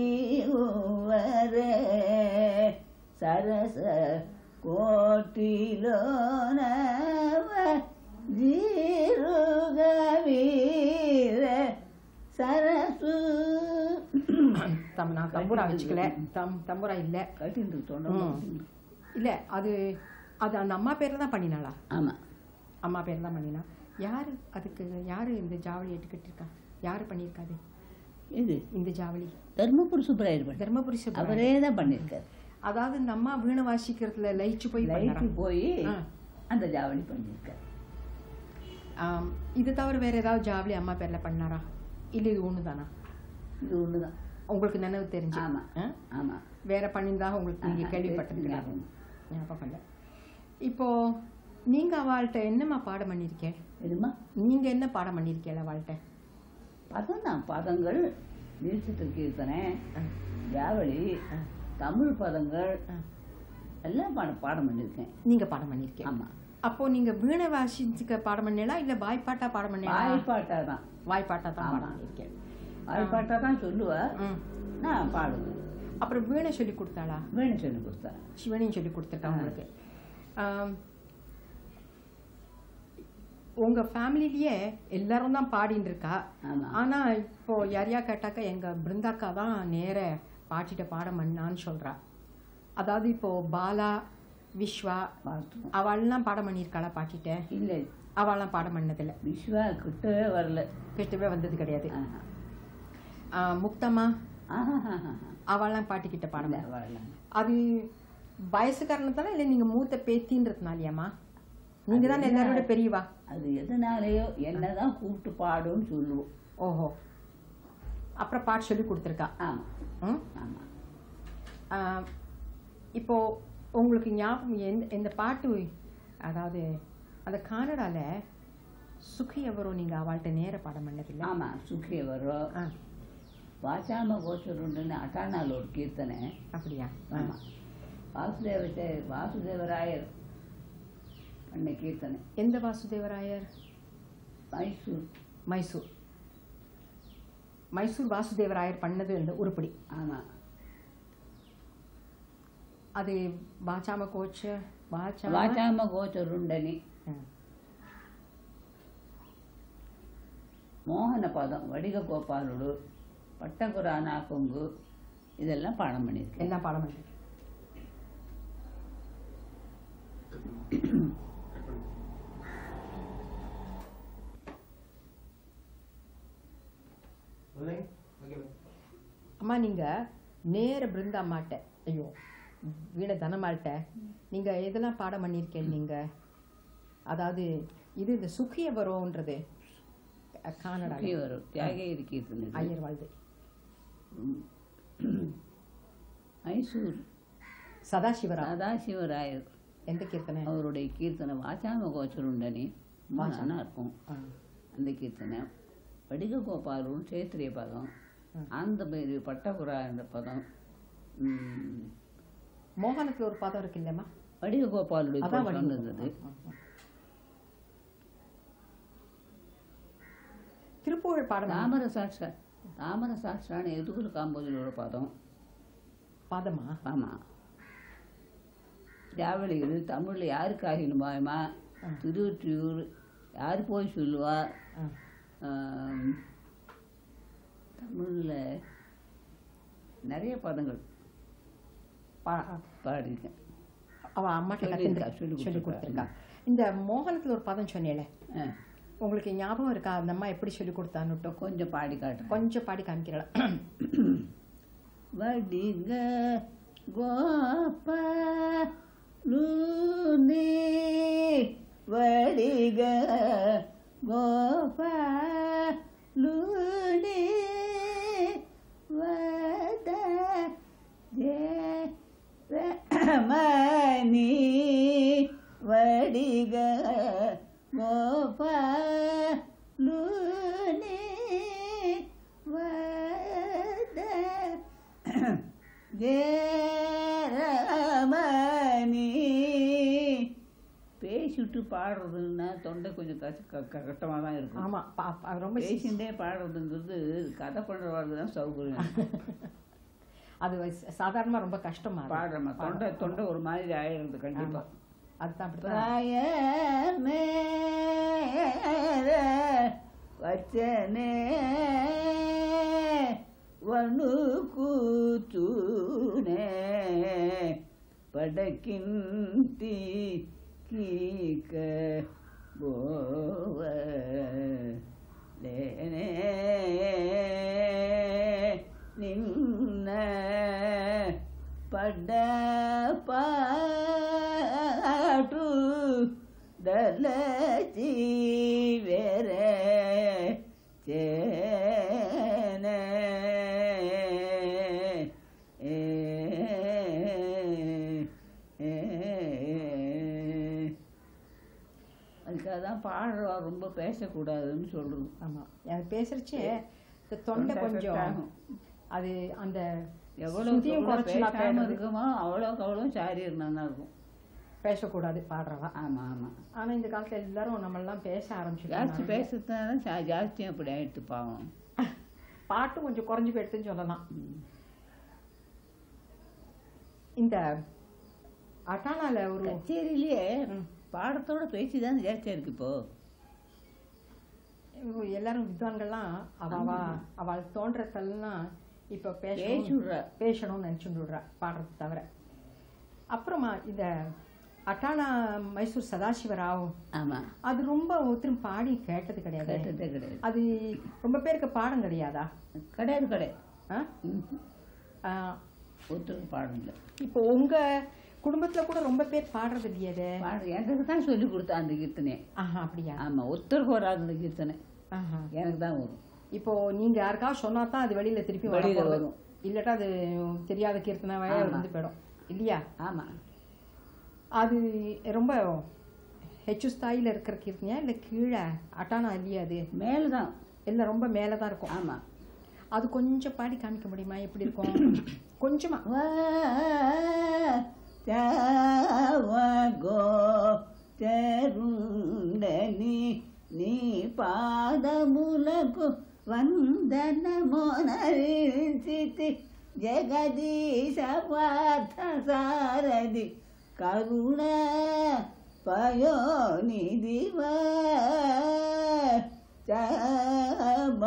[SPEAKER 3] சரச கோட்டிலோ நவ ஜீருக வீர சரசு
[SPEAKER 2] தம் நான் தம்புரா வச்சுக்கல தம் தம்புரா இல்ல
[SPEAKER 3] கட்டிட்டு தொண்டை
[SPEAKER 2] ம். இல்ல அது அது அந்த அம்மா பேர்ல தான் பண்ணினாளா
[SPEAKER 3] ஆமா
[SPEAKER 2] அம்மா பேர்ல தான் பண்ணினா யாரு அதுக்கு யாரு இந்த ஜாவளி எடுத்துக்கிட்டு இருக்கா யாரு பண்ணியிருக்காது
[SPEAKER 3] இது
[SPEAKER 2] இந்த ஜாவளி
[SPEAKER 3] தர்மபுரி சுப்பராயர் பண்ண
[SPEAKER 2] தர்மபுரி சுப்பராயர்.
[SPEAKER 3] அவரே தான் பண்ணியிருக்காரு
[SPEAKER 2] அதாவது இந்த அம்மா வீணை வாசிக்கிறதுல லயிச்சு போய்
[SPEAKER 3] லைட்டு
[SPEAKER 2] பண்ணாராம்.
[SPEAKER 3] போய்
[SPEAKER 2] ஆ.
[SPEAKER 3] அந்த ஜாவளி பண்ணியிருக்காரு
[SPEAKER 2] ஆம், இது தவிர வேற ஏதாவது ஜாவளி அம்மா பேர்ல பண்ணாரா இல்ல இது ஒண்ணுதானா
[SPEAKER 3] இது ஒண்ணுதான்
[SPEAKER 2] உங்களுக்கு நினைவு தெரிஞ்சு
[SPEAKER 3] ஆமா
[SPEAKER 2] ஆ?
[SPEAKER 3] ஆமா
[SPEAKER 2] வேற பண்ணியிருந்தா உங்களுக்கு நீங்க
[SPEAKER 3] ஆஹா,
[SPEAKER 2] கேள்விப்பட்டது கிடையாது
[SPEAKER 3] ஞாபகம்.
[SPEAKER 2] ஞாபகம் இல்லை இப்போ நீங்க அவள்கிட்ட என்னம்மா பாடம் பண்ணியிருக்கேன்
[SPEAKER 3] எதுமா
[SPEAKER 2] நீங்க என்ன பாடம் பண்ணியிருக்கீங்க அவள்கிட்ட
[SPEAKER 3] பதம் தான் பதங்கள் நீர்ச்சித்திர கீர்த்தனை
[SPEAKER 2] ஆ.
[SPEAKER 3] ஜாவளி
[SPEAKER 2] ஆ.
[SPEAKER 3] தமிழ் பதங்கள்
[SPEAKER 2] ஆ.
[SPEAKER 3] எல்லாம் பாடம் பாடம் பண்ணியிருக்கேன்
[SPEAKER 2] நீங்க பாடம் பண்ணியிருக்கீங்க
[SPEAKER 3] ஆமா
[SPEAKER 2] அப்போ நீங்க வீணை வாசிச்சுக்க பாடம் பண்ணீங்களா இல்ல வாய்ப்பாட்டா பாடம் பண்ணீங்களா
[SPEAKER 3] வாய்ப்பாட்டா தான்
[SPEAKER 2] வாய்ப்பாட்டா தான்
[SPEAKER 3] ஆமா.
[SPEAKER 2] பாடம் பண்ணியிருக்கேன்
[SPEAKER 3] வாய்ப்பாட்டா தான் சொல்லுவா
[SPEAKER 2] ம்.
[SPEAKER 3] நான் பாடுவேன்
[SPEAKER 2] அப்புறம் வீணை சொல்லி கொடுத்தாளா
[SPEAKER 3] வேணும் சொல்லி கொடுத்தா
[SPEAKER 2] சிவனையும் சொல்லி கொடுத்துருக்கா
[SPEAKER 3] ஆ.
[SPEAKER 2] உங்களுக்கு ஆம், உங்க ஃபேமிலிலேயே எல்லாரும் தான் பாடின்னு இருக்கா
[SPEAKER 3] ஆமா
[SPEAKER 2] ஆனா இப்போ யாரையா கேட்டாக்கா எங்க பிருந்தாக்கா தான் நேர பாட்டிட்ட பாடம் பண்ணான்னு சொல்றா அதாவது இப்போ பாலா விஸ்வா
[SPEAKER 3] பார்த்துவோம்
[SPEAKER 2] அவள்லாம் பாடம் பண்ணியிருக்காளா பாட்டிட்ட
[SPEAKER 3] இல்லை
[SPEAKER 2] அவள்லாம் பாடம் பண்ணதில்ல
[SPEAKER 3] விஸ்வா கிட்டவே வரல
[SPEAKER 2] கிட்டவே வந்தது கிடையாது
[SPEAKER 3] ஆஹா.
[SPEAKER 2] ஆ, முக்தம்மா
[SPEAKER 3] ஆஹாஹாஹா.
[SPEAKER 2] அவள்லாம் பாட்டிக்கிட்ட பாடம்
[SPEAKER 3] இல்ல,
[SPEAKER 2] பண்ண-
[SPEAKER 3] வரல
[SPEAKER 2] அது வயசு காரணத்தால இல்லை நீங்க மூத்த பேத்தின்றதுனாலயாம்மா நீங்க தான் எல்லாரோட பெரியவா
[SPEAKER 3] அது எதனாலயோ என்னதான் கூப்பிட்டு பாடுன்னு சொல்லுவோம்
[SPEAKER 2] ஓஹோ அப்புறம் பாட்டு சொல்லி கொடுத்துருக்கா
[SPEAKER 3] ஆமா
[SPEAKER 2] ம்
[SPEAKER 3] ஆமா
[SPEAKER 2] ஆ, இப்போ உங்களுக்கு ஞாபகம் எந்த இந்த பாட்டு அதாவது அந்த கானடால சுகி எவரோ நீங்க அவள்கிட்ட நேர பாடம் பண்ணதில்லை
[SPEAKER 3] ஆமா சுக்கிய வரும்
[SPEAKER 2] ஆ
[SPEAKER 3] வாசாம கோச்சருண்டுன்னு அட்டானால ஒரு கீர்த்தனை
[SPEAKER 2] அப்படியா ஆ.
[SPEAKER 3] ஆமா வாசுதேவ சே- வாசுதேவராயர் பண்ண கீர்த்தனை
[SPEAKER 2] எந்த வாசுதேவராயர்
[SPEAKER 3] மைசூர்
[SPEAKER 2] மைசூர் மைசூர் வாசுதேவராயர் பண்ணது இந்த உருப்படி
[SPEAKER 3] ஆமாம்
[SPEAKER 2] அது வாச்சாம கோச்ச வாச்சாம
[SPEAKER 3] వాచామ గోచరుండని
[SPEAKER 2] ம்.
[SPEAKER 3] మోహన పదం వడిగ గోపాలుడు పట్టకురా నా కొంగు இதெல்லாம் பாடம் பண்ணியிருக்கேன்
[SPEAKER 2] எல்லாம் பாடம் பண்ணி
[SPEAKER 1] சொல்லுங்க ஓகே
[SPEAKER 2] அம்மா நீங்க நேர பிருந்தா அம்மாட்ட ஐயோ வீண தனமாட்ட நீங்க எதெல்லாம் பாடம் பண்ணியிருக்கேன் நீங்க அதாவது இது இந்த சுகிய வரோன்றது கானடா
[SPEAKER 3] வரும் தியாககிரி கீர்த்தனை
[SPEAKER 2] ஐயர் வாழ்து
[SPEAKER 3] மைசூர்
[SPEAKER 2] சதாசிவரா
[SPEAKER 3] சதாசிவராயர்
[SPEAKER 2] எந்த கீர்த்தனை
[SPEAKER 3] அவருடைய கீர்த்தனை வாச்சாம கோச்சருண்டனி நல்லா இருக்கும்
[SPEAKER 2] ஆ.
[SPEAKER 3] அந்த கீர்த்தனை வடிக கோபாலுன்னு சேத்திரிய பதம்
[SPEAKER 2] ம்.
[SPEAKER 3] ஆந்த பைரவி பட்டகுரா என்ற பதம் ம்,
[SPEAKER 2] மோகனத்துல ஒரு பதம் இருக்கு இல்லையம்மா
[SPEAKER 3] வடிக கோபாலுடைய
[SPEAKER 2] அதான்
[SPEAKER 3] போல்
[SPEAKER 2] வடிவம்.
[SPEAKER 3] வந்தது
[SPEAKER 2] ஆ, ஆ. திருப்புகழ் பாடம்
[SPEAKER 3] தாமர சாட்சா தாமர சாட்சான எதுகுல காம்போதிலோட பதம்
[SPEAKER 2] பாதமா
[SPEAKER 3] ஆமாம் திராவிடிகள் தமிழில் யாருக்காகிலும் பாயமா
[SPEAKER 2] ஆ.
[SPEAKER 3] திருவொற்றியூர் யார் போய் சொல்லுவா
[SPEAKER 2] ஆ.
[SPEAKER 3] தமிழில் நிறைய பதங்கள்
[SPEAKER 2] பா-
[SPEAKER 3] பாடியிருக்கேன்
[SPEAKER 2] அவ அம்மாட்ட
[SPEAKER 3] சொல்லியிருக்கா,
[SPEAKER 2] கத்துண்டு
[SPEAKER 3] சொல்லி
[SPEAKER 2] சொல்லி
[SPEAKER 3] கொடுத்திருக்கா.
[SPEAKER 2] கொடுத்துருக்கா இந்த மோகனத்துல ஒரு பதம் சொன்னேல
[SPEAKER 3] ஆ,
[SPEAKER 2] உங்களுக்கு ஞாபகம் இருக்கா அந்த அம்மா எப்படி சொல்லி கொடுத்தான்னுட்டோம்
[SPEAKER 3] கொஞ்சம் பாடி காட்டுறேன்
[SPEAKER 2] கொஞ்சம் பாடி காமிக்கிறா
[SPEAKER 3] வடிக கோப லூனி வடிக கோப லூனி வத மணி வடிக கோப லூனி வத ஜேரமணி பேசிட்டு பாடுறதுன்னா தொண்டை கொஞ்சம் கஷ்ட கஷ்டமாக தான் இருக்கும்
[SPEAKER 2] ஆமா பா- பா- ரொம்ப சி-
[SPEAKER 3] பேசிண்டே பாடுறதுங்கிறது கதை பண்ணுறவர்களுக்கு தான் சௌகரியம்
[SPEAKER 2] அது வ- சாதாரணமா ரொம்ப கஷ்டமா இருக்கு.
[SPEAKER 3] பாடுறோம் தொண்டை தொண்டை ஒரு மாதிரி ஆயிடுறது
[SPEAKER 2] ஆமா
[SPEAKER 3] கண்டிப்பாக
[SPEAKER 2] அதுதான் அப்படிதான்
[SPEAKER 3] பிராயமே வச்சனே వను కూచునే పడకింతి కీక బోవ లేనే నిన్న పడ్డ పాటు దళచి వేరే చేనే ఏ ఏ அதுக்காக தான் பாடுறவா ரொம்ப பேசக்கூடாதுன்னு சொல்றது
[SPEAKER 2] ஆமா அது பேசுறச்சே இந்த தொண்டை
[SPEAKER 3] தொண்டை
[SPEAKER 2] கொஞ்சம்
[SPEAKER 3] கட்டாகும்.
[SPEAKER 2] அது அந்த
[SPEAKER 3] எவ்வளவு
[SPEAKER 2] சுதியும் குறைச்சலா
[SPEAKER 3] பேசாம
[SPEAKER 2] பேசுறது
[SPEAKER 3] இருக்குமோ அவ்வளோக்கு அவ்வளோ சாரி இருந்தா இருக்கும்
[SPEAKER 2] பேசக்கூடாது பாடுறவா
[SPEAKER 3] ஆமா ஆமா
[SPEAKER 2] ஆனா இந்த காலத்துல எல்லாரும் நம்ம எல்லாம் பேச
[SPEAKER 3] ஜாஸ்தி
[SPEAKER 2] ஆரம்பிச்சுட்டாங்க
[SPEAKER 3] பேசுறதுனால ஜா- ஜாஸ்தியும் அப்படி ஆயிடுத்து பாவம்
[SPEAKER 2] பாட்டு கொஞ்சம் குறைஞ்சு போயிடுதுன்னு சொல்லலாம் இந்த அட்டானால ஒரு
[SPEAKER 3] கச்சேரியிலேயே
[SPEAKER 2] ம்.
[SPEAKER 3] பாடத்தோட பேச்சு தான் ஜாஸ்தியா இருக்கு இப்போ
[SPEAKER 2] எல்லாரும் வித்வான்கள்லாம் அவ அவ அவள் தோன்றதெல்லாம் இப்ப பேசணும்
[SPEAKER 3] பேசுடுறா
[SPEAKER 2] பேசணும்னு நினைச்சுட்டு விடுறா பாடுறது தவிர அப்புறமா இந்த அட்டானா மைசூர் சதாசிவராவ்
[SPEAKER 3] ஆமா
[SPEAKER 2] அது ரொம்ப ஒருத்தரும் பாடி கேட்டது கிடையாது
[SPEAKER 3] கேட்டதே கிடையாது
[SPEAKER 2] அது ரொம்ப பேருக்கு பாடம் கிடையாதா
[SPEAKER 3] கிடையாது கிடையாது
[SPEAKER 2] ஆ?
[SPEAKER 3] ம்.
[SPEAKER 2] ஆ,
[SPEAKER 3] ஒருத்தருக்கு பாடம் இல்லை
[SPEAKER 2] இப்போ உங்க குடும்பத்துல கூட ரொம்ப பேர் பாடுறது இல்லையாதே
[SPEAKER 3] பாடு எனக்கு தான் சொல்லி கொடுத்தா அந்த கீர்த்தனை
[SPEAKER 2] ஆஹா அப்படியா
[SPEAKER 3] ஆமா ஒருத்தருக்கு வராது அந்த கீர்த்தனை
[SPEAKER 2] ஆஹா
[SPEAKER 3] எனக்கு தான் வரும்
[SPEAKER 2] இப்போ நீங்க யாருக்காவது சொன்னா தான் அது வெளியில திருப்பி
[SPEAKER 3] வெளியில
[SPEAKER 2] வரும்
[SPEAKER 3] வரும்.
[SPEAKER 2] இல்லாட்டா அது தெரியாத கீர்த்தனாவே
[SPEAKER 3] ஆமா.
[SPEAKER 2] இருந்து போயிடும் இல்லையா
[SPEAKER 3] ஆமா
[SPEAKER 2] அது ரொம்ப ஹெச்சு ஸ்தாயில இருக்கிற கீர்த்தனையா இல்ல கீழே அட்டானா இல்லையா அது
[SPEAKER 3] மேலே தான்
[SPEAKER 2] இல்ல ரொம்ப மேல தான் இருக்கும்
[SPEAKER 3] ஆமா
[SPEAKER 2] அது கொஞ்சம் பாடி காமிக்க முடியுமா எப்படி இருக்கும் கொஞ்சமா
[SPEAKER 3] வா చావగో చెరుండని నీ పాదములకు వందనమోనరిచితి జగదీశ పార్థ సారథి కరుణ పయోనిదివ చామ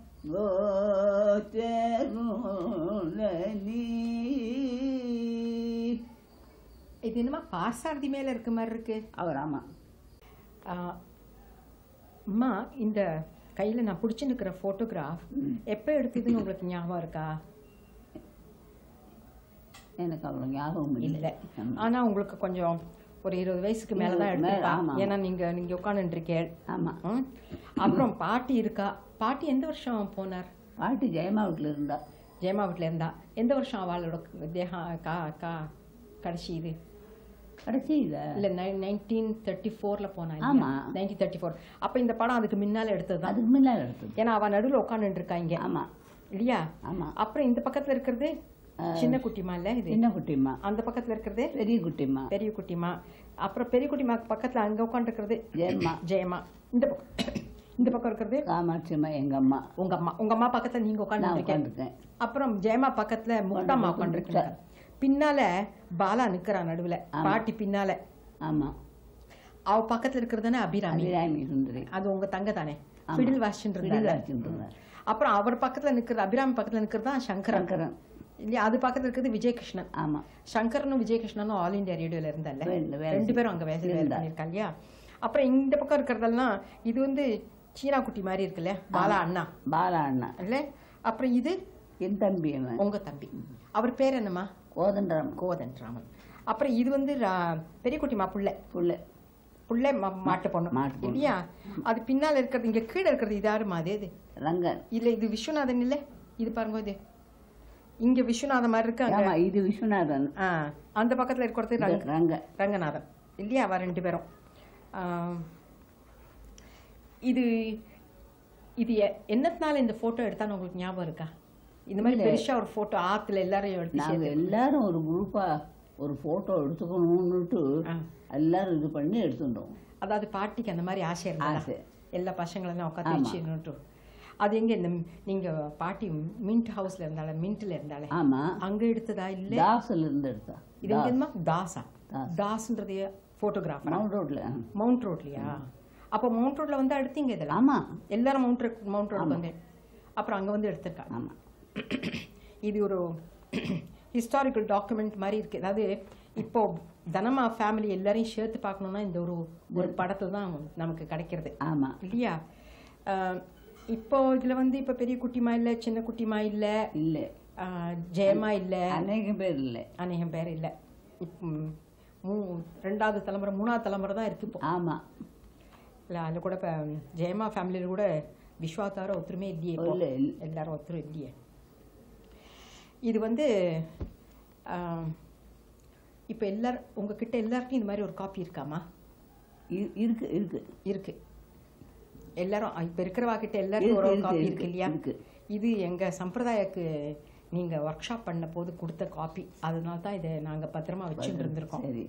[SPEAKER 3] గోచరులని
[SPEAKER 2] இது என்னமா பார்சாரதி மேல இருக்க மாதிரி இருக்கு
[SPEAKER 3] அவர் ஆமா
[SPEAKER 2] ஆ, அம்மா இந்த கையில நான் பிடிச்சு நிற்கிற ஃபோட்டோகிராஃப் எப்போ எடுத்ததுன்னு உங்களுக்கு ஞாபகம் இருக்கா
[SPEAKER 3] எனக்கு அவ்வளோ ஞாபகம்
[SPEAKER 2] இல்ல
[SPEAKER 3] இல்லை ஆமா.
[SPEAKER 2] ஆனா உங்களுக்கு கொஞ்சம் ஒரு இருபது வயசுக்கு மேல தான்
[SPEAKER 3] இருபது மேல,
[SPEAKER 2] எடுத்திருப்பா
[SPEAKER 3] ஆமா.
[SPEAKER 2] ஏன்னா நீங்க நீங்க உட்காந்துட்டு இருக்கேள்
[SPEAKER 3] ஆமா
[SPEAKER 2] ம். அப்புறம் பாட்டி இருக்கா பாட்டி எந்த வருஷம் போனார்
[SPEAKER 3] பாட்டி ஜெயமா வீட்டில் இருந்தா
[SPEAKER 2] ஜெயமா வீட்டில் இருந்தா எந்த வருஷம் அவளோட தேகம் கா கா கடைசி இது
[SPEAKER 3] கடைசி இதை
[SPEAKER 2] இல்ல நைன்டீன் தேர்ட்டி ஃபோர்ல போனா
[SPEAKER 3] ஆமா.
[SPEAKER 2] நைன்டீன் தேர்ட்டி ஃபோர் அப்ப இந்த படம் அதுக்கு முன்னால எடுத்ததுதான்
[SPEAKER 3] அதுக்கு முன்னால் எடுத்தது
[SPEAKER 2] ஏன்னா அவ நடுவுல உட்காந்துட்டு இருக்கா இங்க
[SPEAKER 3] ஆமா
[SPEAKER 2] இல்லையா
[SPEAKER 3] ஆமா
[SPEAKER 2] அப்புறம் இந்த பக்கத்துல இருக்கிறது சின்ன குட்டிமா இல்ல இது
[SPEAKER 3] சின்ன குட்டிம்மா
[SPEAKER 2] அந்த பக்கத்துல இருக்கிறது
[SPEAKER 3] பெரிய குட்டிம்மா
[SPEAKER 2] பெரிய குட்டிமா அப்புறம் பெரிய குட்டிமா பக்கத்துல அங்க உட்காந்து இருக்கிறது
[SPEAKER 3] ஜெயம்மா
[SPEAKER 2] ஜெயம்மா இந்த பக்கம் இந்த பக்கம் இருக்கிறது
[SPEAKER 3] காமாட்சிம்மா எங்க அம்மா
[SPEAKER 2] உங்க அம்மா உங்க அம்மா பக்கத்துல நீங்க
[SPEAKER 3] நான்
[SPEAKER 2] உட்காந்து
[SPEAKER 3] உட்காந்துருக்கேன்
[SPEAKER 2] அப்புறம் ஜெயமா பக்கத்துல முக்தாமா உட்காந்துருக்காங்க பின்னால பாலா நிக்கிறா நடுவுல பாட்டி பின்னால
[SPEAKER 3] ஆமா
[SPEAKER 2] அவ பக்கத்துல இருக்கிறது தானே அபிராமி
[SPEAKER 3] அபிராமி சுந்தரி
[SPEAKER 2] அது உங்க தங்க தானே
[SPEAKER 3] ஆமா.
[SPEAKER 2] பிடில் வாசிச்சுட்டு இருந்தால
[SPEAKER 3] பிடிவாச்சிருந்தார்
[SPEAKER 2] அப்புறம் அவர் பக்கத்துல நிக்கிறது அபிராமி பக்கத்துல நிக்கிறது தான் சங்கரன்
[SPEAKER 3] சங்கரன்
[SPEAKER 2] இல்லையா அது பக்கத்துல இருக்கிறது விஜயகிருஷ்ணன்
[SPEAKER 3] ஆமா
[SPEAKER 2] சங்கரனும் விஜயகிருஷ்ணனும் ஆல் இந்தியா ரேடியோல இருந்தால
[SPEAKER 3] வேலை- வேலை
[SPEAKER 2] ரெண்டு பேரும் அங்க வேலை வேலை
[SPEAKER 3] இருந்தா.
[SPEAKER 2] பண்ணிருக்காங்க இல்லையா அப்புறம் இந்த பக்கம் இருக்கிறதெல்லாம் இது வந்து சீனா குட்டி மாதிரி இருக்குல்ல பாலா அண்ணா
[SPEAKER 3] பாலா அண்ணா
[SPEAKER 2] இல்ல அப்புறம் இது
[SPEAKER 3] என் தம்பி அவன்
[SPEAKER 2] உங்க தம்பி அவர் பேர் என்னம்மா
[SPEAKER 3] கோதண்டரம்
[SPEAKER 2] கோதன் ராமன் அப்புறம் இது வந்து ரா- பெரிய குட்டிமா புள்ள
[SPEAKER 3] புள்ள
[SPEAKER 2] புள்ள ம- மாட்டு பொண்ணு
[SPEAKER 3] மாட்டு பொண்ணு.
[SPEAKER 2] இல்லையா அது பின்னால இருக்கிறது இங்க கீழே இருக்கிறது இது யாருமா அது இது
[SPEAKER 3] ரங்கன்
[SPEAKER 2] இல்ல இது விஸ்வநாதன் இல்ல இது பாருங்க இது இங்க விஸ்வநாதன் மாதிரி இருக்கு அங்க
[SPEAKER 3] ஆமா இது விஸ்வநாதன்
[SPEAKER 2] ஆ, அந்த பக்கத்துல இருக்கிறது
[SPEAKER 3] இது
[SPEAKER 2] ரங்க
[SPEAKER 3] ரங்கன்
[SPEAKER 2] ரங்கநாதன் இல்லையா அவ ரெண்டு பேரும் ஆ, இது இது எ- என்னத்தினால இந்த போட்டோ எடுத்தான்னு உங்களுக்கு ஞாபகம் இருக்கா இந்த மாதிரி
[SPEAKER 3] இல்ல.
[SPEAKER 2] பெருசா ஒரு போட்டோ ஆத்துல எல்லாரையும் எடுத்து
[SPEAKER 3] நாங்க
[SPEAKER 2] சேர்த்து
[SPEAKER 3] எல்லாரும் ஒரு குரூப்பா ஒரு போட்டோ எடுத்துக்கணும்னுட்டு
[SPEAKER 2] ஆ.
[SPEAKER 3] எல்லாரும் இது பண்ணி எடுத்துட்டோம்
[SPEAKER 2] அதாவது பாட்டிக்கு அந்த மாதிரி ஆசை இருந்ததா
[SPEAKER 3] ஆசை.
[SPEAKER 2] எல்லா பசங்களெல்லாம் உட்காந்து
[SPEAKER 3] ஆமா.
[SPEAKER 2] வச்சுட்டு அது எங்க இந்த நீங்க பாட்டி மின்ட் ஹவுஸ்ல இருந்தால மின்ட்ல இருந்தாலே
[SPEAKER 3] ஆமா
[SPEAKER 2] அங்க எடுத்ததா இல்ல
[SPEAKER 3] தாஸ்ல இருந்து எடுத்தா
[SPEAKER 2] இது எங்க இருந்தா தாஸா
[SPEAKER 3] தாஸ்.
[SPEAKER 2] தாஸ்ன்றது போட்டோகிராஃபர்
[SPEAKER 3] மவுண்ட் ரோட்ல
[SPEAKER 2] மவுண்ட் ரோட்லயா அப்ப மவுண்ட் ரோட்ல வந்து எடுத்தீங்க இதெல்லாம்
[SPEAKER 3] ஆமா
[SPEAKER 2] எல்லாரும் மவுண்ட் ரோட் மவுண்ட் ரோடுக்கு வந்து அப்புறம் அங்க வந்து எடுத்திருக்காங்க
[SPEAKER 3] ஆமா
[SPEAKER 2] இது ஒரு ஹிஸ்டாரிக்கல் டாக்குமெண்ட் மாதிரி இருக்கு அதாவது இப்போ தனமா ஃபேமிலி எல்லாரையும் சேர்த்து பார்க்கணும்னா இந்த ஒரு ஒரு படத்துல தான் நமக்கு கிடைக்கிறது
[SPEAKER 3] ஆமா
[SPEAKER 2] இல்லையா அஹ், இப்போ இதுல வந்து இப்ப பெரிய குட்டிமா இல்ல சின்ன குட்டிமா இல்ல
[SPEAKER 3] இல்ல
[SPEAKER 2] அஹ், ஜெயமா இல்ல
[SPEAKER 3] அநேக பேர் இல்ல
[SPEAKER 2] அநேகம் பேர் இல்ல இப்போ மூ ரெண்டாவது தலைமுறை மூணாவது தலைமுறை தான் இருக்கு இப்போ
[SPEAKER 3] ஆமா
[SPEAKER 2] இல்ல அதுல கூட இப்ப ஜெயமா ஃபேமிலியில கூட விஸ்வாத்தார ஒத்துருமே இல்லையே இப்போ
[SPEAKER 3] இல்ல, இல்ல.
[SPEAKER 2] எல்லாரும் ஒத்துரும் இல்லையே இது வந்து ஆம், இப்ப எல்லாரும் உங்ககிட்ட எல்லாருக்கும் இந்த மாதிரி ஒரு காப்பி இருக்காமா
[SPEAKER 3] இ- இருக்கு இருக்கு
[SPEAKER 2] இருக்கு எல்லாரும் இப்ப இருக்கிறவா கிட்ட எல்லாருக்கும் ஒரு
[SPEAKER 3] இருக்கு,
[SPEAKER 2] காப்பி
[SPEAKER 3] இருக்கு,
[SPEAKER 2] இருக்கு இல்லையா
[SPEAKER 3] இருக்கு.
[SPEAKER 2] இது எங்க சம்பிரதாயக்கு நீங்க ஒர்க் ஷாப் பண்ண போது கொடுத்த காப்பி அதனால தான் இதை நாங்க பத்திரமா வச்சுட்டு இருந்திருக்கோம்
[SPEAKER 3] சரி